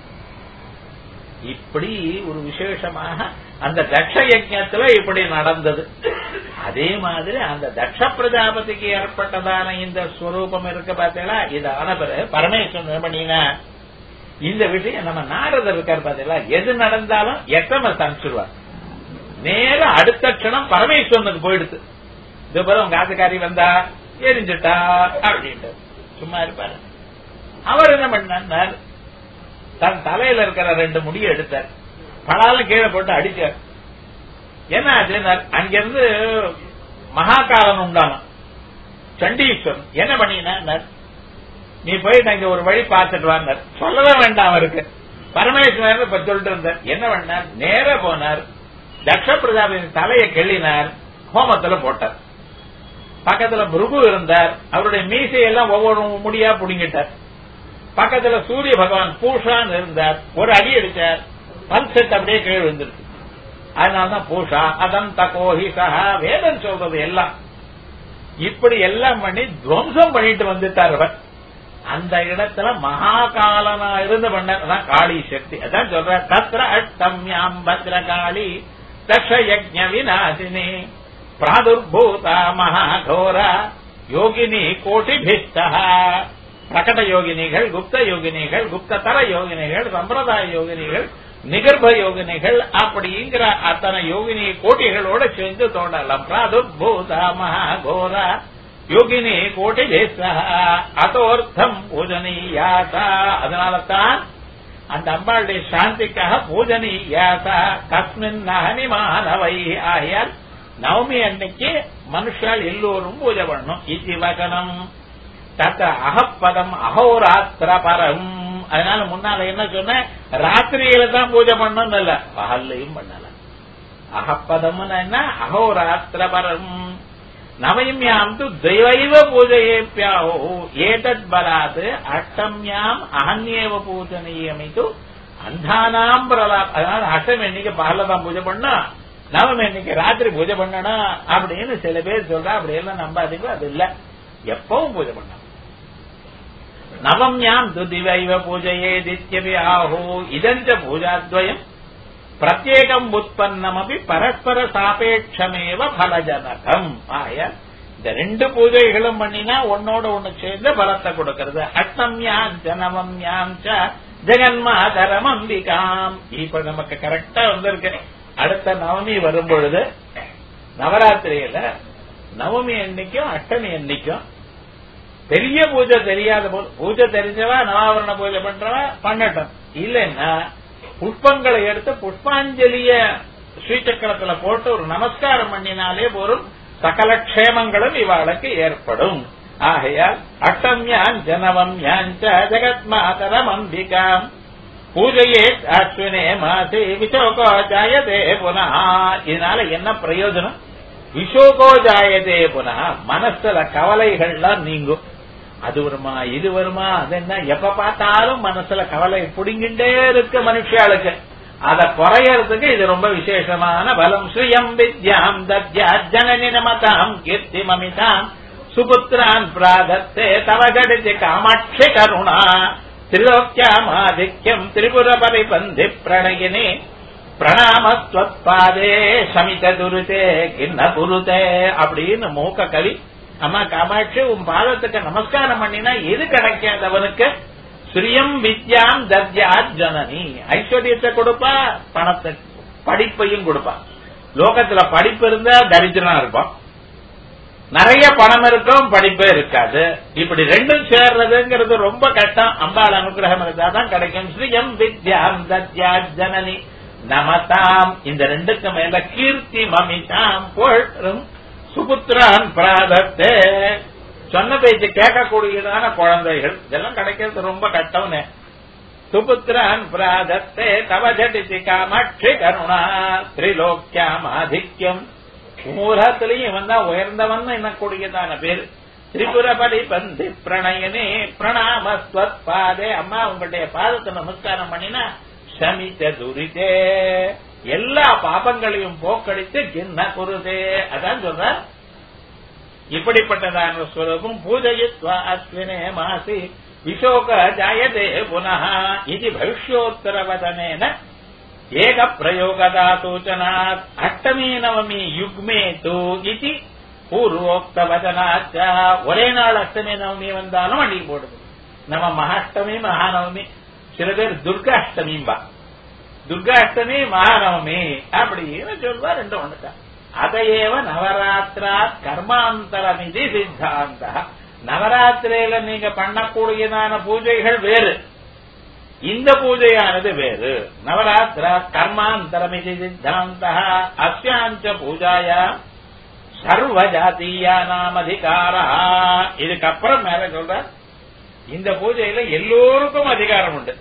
இப்படி ஒரு விசேஷமாக அந்த தக்ஷ யஜத்துல இப்படி நடந்தது அதே மாதிரி அந்த தக்ஷ பிரஜாபதிக்கு ஏற்பட்டதான இந்த ஸ்வரூபம் இருக்கு பார்த்தீங்களா இது ஆன பிறகு பரமேஸ்வரன் பண்ணினா இந்த விஷயம் நம்ம நாரதர் இருக்கார் பார்த்தீங்களா எது நடந்தாலும் எஸ்எம்எஸ் அனுப்பிச்சிருவார் நேர அடுத்த க்ஷணம் பரமேஸ்வரனுக்கு போயிடுது இது போல உங்க ஆத்துக்காரி வந்தா எரிஞ்சுட்டா அப்படின்ட்டு சும்மா இருப்பாரு அவர் என்ன பண்ணார் தன் தலையில இருக்கிற ரெண்டு முடியை எடுத்தார் பலாலும் கீழே போட்டு அடிச்சார் என்ன ஆச்சுன்னார் அங்கிருந்து மகாகாலன் உண்டானான் சண்டீஸ்வரன் என்ன பண்ணினார் நீ போய் இங்க ஒரு வழி பார்த்துட்டு வாங்க சொல்லவே வேண்டாம் அவருக்கு பரமேஸ்வரன் இப்ப சொல்லிட்டு இருந்தார் என்ன பண்ணார் நேர போனார் தக்ஷ பிரஜாபின் தலையை கிள்ளினார் ஹோமத்துல போட்டார் பக்கத்துல புருகு இருந்தார் அவருடைய மீசையெல்லாம் ஒவ்வொரு முடியா புடுங்கிட்டார் பக்கத்துல சூரிய பகவான் பூஷான் இருந்தார் ஒரு அடி அடிச்சார் பல் செட் அப்படியே கீழ் விழுந்துருக்கு அதனாலதான் பூஷா அதன் தகோஹி சஹா வேதம் சொல்றது எல்லாம் இப்படி எல்லாம் பண்ணி துவம்சம் பண்ணிட்டு வந்துட்டார் அவர் அந்த இடத்துல மகாகாலனா இருந்து பண்ண காளி சக்தி அதான் சொல்ற தத்ர அஷ்டம்யாம் பத்ரகாளி தக்ஷ யஜ்ஞ விநாசினி பிராதுர்பூதா மகாகோரா யோகினி கோட்டிபிஷ்டா பிரகட யோகினிகள் குப்த யோகினிகள் குப்ததர யோகினிகள் சம்பிரதாய யோகினிகள் நிகர்ப யோகினிகள் அப்படிங்கிற அத்தனை யோகினி கோட்டிகளோட சேர்ந்து தோண்டலாம் பிராதுர்பூதா மகாகோரா யோகினி கோட்டி அதோர்த்தம் பூஜனீயாசா அதனால தான் அந்த அம்பாளுடைய சாந்திக்காக பூஜனீயாசா கஸ்மின் நகனி மாணவை ஆகியால் நவமி அன்னைக்கு மனுஷால் எல்லோரும் பூஜை பண்ணணும் இது வகனம் தத்த அகப்பதம் அகோராத்திர பரம் அதனால முன்னால என்ன சொன்ன ராத்திரியில தான் பூஜை பண்ணணும் இல்ல பகல்லையும் பண்ணல அகப்பதம்னு என்ன அகோராத்திர பரம் நவம்யாம் து தெய்வைவ பூஜையேப்பியாவோ ஏதத் பலாத் அஷ்டம்யாம் அகன்யேவ பூஜனீயமிது அந்தானாம் பிரலாப் அதனால அஷ்டம் என்னைக்கு பகல்ல தான் பூஜை பண்ணா நவம் இன்னைக்கு ராத்திரி பூஜை பண்ணணும் அப்படின்னு சில பேர் சொல்றா அப்படி எல்லாம் நம்பாதீங்க அது இல்ல எப்பவும் பூஜை பண்ணணும் நவம்யாம் துதிவைவ பூஜையே தித்யபி ஆஹோ இதஞ்ச பூஜாத்வயம் பிரத்யேகம் உற்பத்தமபி பரஸ்பர சாபேட்சமேவ பலஜனகம் ஆய இந்த ரெண்டு பூஜைகளும் பண்ணினா ஒன்னோட ஒண்ணு சேர்ந்து பலத்தை கொடுக்கிறது அஷ்டம்யாம் நவம்யாம் ஜெகன்மாதரம் அம்பிகாம் இப்ப நமக்கு கரெக்டா வந்திருக்கு அடுத்த நவமி வரும் பொழுது நவராத்திரியில நவமி அன்னைக்கும் அஷ்டமி அன்னைக்கும் பெரிய பூஜை தெரியாத போது பூஜை தெரிஞ்சவா நவாவரண பூஜை பண்றவா பண்ணட்டும் இல்லைன்னா புஷ்பங்களை எடுத்து புஷ்பாஞ்சலிய ஸ்ரீசக்கரத்துல போட்டு ஒரு நமஸ்காரம் பண்ணினாலே போரும் சகல க்ஷேமங்களும் இவாளுக்கு ஏற்படும் ஆகையால் அட்டம்யான் ஜனவம் யாஞ்ச ஜெகத் மாதரம் அம்பிகாம் பூஜையே அஸ்வினே மாசி விசோகோ ஜாயதே புனா இதனால என்ன பிரயோஜனம் விஷோகோ ஜாயதே புனா மனசுல கவலைகள்லாம் நீங்கும் அது வருமா இது வருமா அது என்ன எப்ப பார்த்தாலும் மனசுல கவலை புடிங்கிட்டே இருக்கு மனுஷாளுக்கு அத குறையறதுக்கு இது ரொம்ப விசேஷமான பலம் ஸ்ரீயம் வித்யாம் தத்யா ஜனனி நமதாம் கீர்த்தி மமிதாம் சுபுத்திரான் பிராதத்தே தவ ஜடிதி காமாட்சி கருணா திரிலோக்கியாமாதித்யம் திரிபுர பரிபந்தி பிரணயினி பிரணாமஸ்வத்பாதே சமித துருதே கிண்ண குருதே அப்படின்னு மூக்க கவி அம்மா காமாட்சி உன் பாதத்துக்கு நமஸ்காரம் பண்ணினா எது கிடைக்காதவனுக்கு ஸ்ரீயம் வித்யாம் தத்யா ஜனனி ஐஸ்வர்யத்தை கொடுப்பா பணத்தை படிப்பையும் கொடுப்பா லோகத்துல படிப்பு இருந்தா தரித்திரம் இருப்பான் நிறைய பணம் இருக்கும் படிப்பே இருக்காது இப்படி ரெண்டும் சேர்றதுங்கிறது ரொம்ப கஷ்டம் அம்பாள் அனுகிரகம் இருந்தாதான் கிடைக்கும் ஸ்ரீயம் வித்யாம் தத்யா ஜனனி நமதாம் இந்த ரெண்டுக்கு மேல கீர்த்தி மமிதாம் புகழும் சுபுத்திரான் பிராதத்தே சொன்ன பேச்சு கேட்கக்கூடியதான குழந்தைகள் இதெல்லாம் கிடைக்கிறது ரொம்ப கஷ்டம்னு சுபுத்திரான் பிராதத்தே தவ ஜடிதி காமாட்சி கருணா திரிலோக்கியாம் ஆதித்யம் மூலத்திலையும் இவன் தான் உயர்ந்தவன் என்னக்கூடியதான பேர் திரிபுரபடி பந்தி பிரணயனே பிரணாமஸ்வத் பாதே அம்மா உங்களுடைய பாதத்தை நமஸ்காரம் பண்ணினா சமித்த துரிதே எல்லா பாபங்களையும் போக்கடித்து கிண்ண குருதே அதான் சொல்ற இப்படிப்பட்டதான ஸ்வரூபம் பூஜயித்வா அஸ்வினே மாசி விசோக ஜாயதே புனः இது பவிஷ்யோத்தரவதனேன ஏக பிரயோகதா சூச்சனாத் அஷ்டமி நவமி யுக்மே தூ இது பூர்வோக்த வதனாச்ச ஒரே நாள் அஷ்டமி நவமி வந்தாலும் அன்னைக்கு போடுது நம்ம மகாஷ்டமி மகாநவமி சில பேர் துர்காஷ்டமிம்பா துர்காஷ்டமி மகாநவமி அப்படின்னு சொல்வா ரெண்டு ஒண்ணுதான் அதையேவ நவராத்திரா கர்மாந்தரமிதி சித்தாந்த நவராத்திரியில நீங்க பண்ணக்கூடியதான பூஜைகள் வேறு இந்த பூஜையானது வேறு நவராத்திரா கர்மாந்தரமிதி சித்தாந்த அஸ்யாஞ்ச பூஜாயா சர்வ ஜாத்தீயா நாம் அதிகாரா இதுக்கப்புறம் மேல சொல்ற இந்த பூஜையில எல்லோருக்கும் அதிகாரம் உண்டு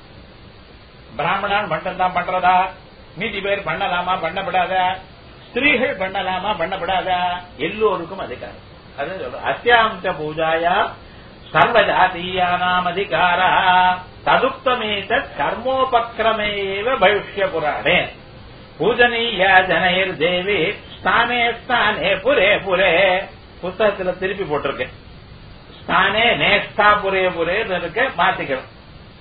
பிராமணன் மட்டும் தான் பண்றதா மீதி பேர் பண்ணலாமா பண்ணப்படாதா ஸ்திரீகள் பண்ணலாமா பண்ணப்படாதா எல்லோருக்கும் அதிகாரம் அது சொல்ற அத்தியாம்ச பூஜாயா சர்வஜாத்தீயானாம் அதிகாரா ததுக்தமேத கர்மோபக்கிரமேவ பவிஷ்ய புராணே பூஜனீயா ஜனயர் தேவி ஸ்தானே ஸ்தானே புரே புரே புத்தகத்துல திருப்பி போட்டிருக்கு ஸ்தானே நேஸ்தா புரே புரே இருக்கு மாத்திக்கணும்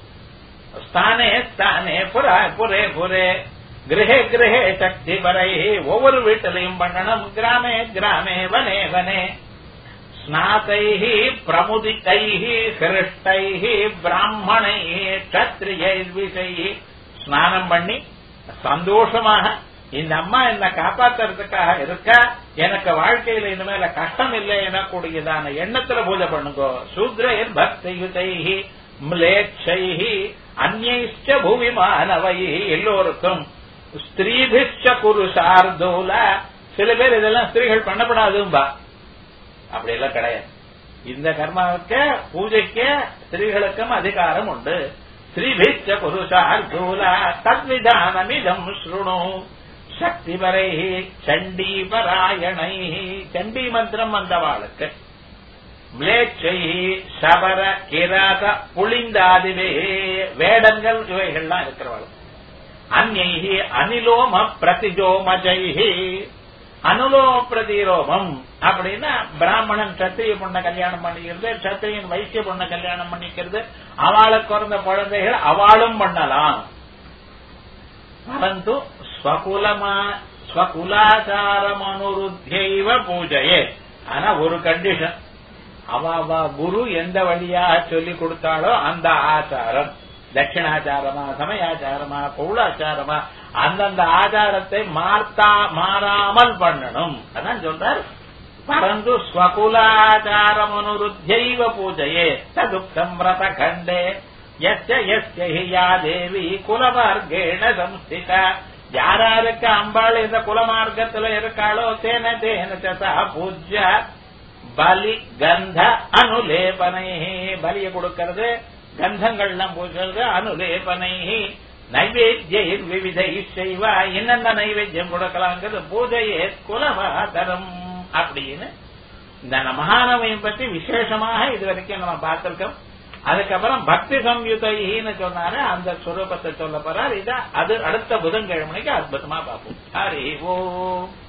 ஸ்தானே ஸ்தானே புரா புரே புரே கிரகே கிரகே சக்தி பரை ஒவ்வொரு வீட்டிலையும் பண்ணணும் கிராமே கிராமே வனே வனே ஸ்நாத்தை பிரமுதித்தை ஹிருஷ்டை பிராமணை கத்திரியை விசை ஸ்நானம் பண்ணி சந்தோஷமாக இந்த அம்மா என்ன காப்பாத்துறதுக்காக இருக்கா எனக்கு வாழ்க்கையில இனிமேல கஷ்டம் இல்லை எனக்கூடியதான எண்ணத்துல பூஜை பண்ணுங்க சூத்ரேர் பக்தியுதை மிளேட்சை அந்நைச்ச பூமி மாணவை எல்லோருக்கும் ஸ்திரீபிச்ச குருஷார்தோல சில பேர் இதெல்லாம் ஸ்திரீகள் பண்ணப்படாதும்பா அப்படியெல்லாம் கிடையாது இந்த கர்மாவுக்கு பூஜைக்கு ஸ்திரீகளுக்கும் அதிகாரம் உண்டு ஸ்ரீபிச்ச புருஷார்தூல தத்விதானமிதம் ஸ்ருணு சக்திபரை சண்டி பராயணை சண்டி மந்திரம் வந்தவாளுக்கு மிளேச்சை சபர கிராத புளிந்தாதிவே வேடங்கள் இவைகள்லாம் இருக்கிறவாள் அந்நைஹி அனிலோம பிரதிஜோமஜைஹி அனுலோ பிரதிரோமம் அப்படின்னா பிராமணன் சத்திரிய பொண்ணை கல்யாணம் பண்ணிக்கிறது சத்திரியன் வைசிய பொண்ணை கல்யாணம் பண்ணிக்கிறது அவளுக்கு பிறந்த குழந்தைகள் அவளும் பண்ணலாம் பரந்து ஸ்வகுலமா ஸ்வகுலாச்சாரம் அனுருத்தியைவ பூஜையே ஆனா ஒரு கண்டிஷன் அவ அவ குரு எந்த வழியா சொல்லி கொடுத்தாலோ அந்த ஆச்சாரம் தட்சிணாச்சாரமா சமயாச்சாரமா பௌளாச்சாரமா அந்தந்த ஆச்சாரத்தை மார்த்தா மாறாமல் பண்ணணும் அதான் சொல்றார் பரந்து ஸ்வகுலாச்சாரம் அனுருத்தியைவ பூஜையே ததுக்தம் விரத கண்டே எஸ்ய எஸ்ய ஹி யா தேவி குலமார்கேண சம்ஸ்திதா யாராருக்கு அம்பாள் இந்த குலமார்க்கத்துல இருக்காளோ தேன தேன சசா பூஜ்ய பலி கந்த அனுலேபனை பலிய கொடுக்கிறது கந்தங்கள்லாம் பூசுறது அனுலேபனை நைவேத்திய விவிதை செய்வா என்னென்ன நைவேத்தியம் கொடுக்கலாங்கிறது பூஜையே குலவாதரம் அப்படின்னு இந்த மகானவையும் பற்றி விசேஷமாக இது வரைக்கும் நம்ம பார்த்திருக்கோம் அதுக்கப்புறம் பக்தி சம்யுதைன்னு சொன்னாரு அந்த சுரூபத்தை சொல்ல போறார் இத அது அடுத்த புதன்கிழமைக்கு அற்புதமா பார்ப்போம் ஹரி ஓம்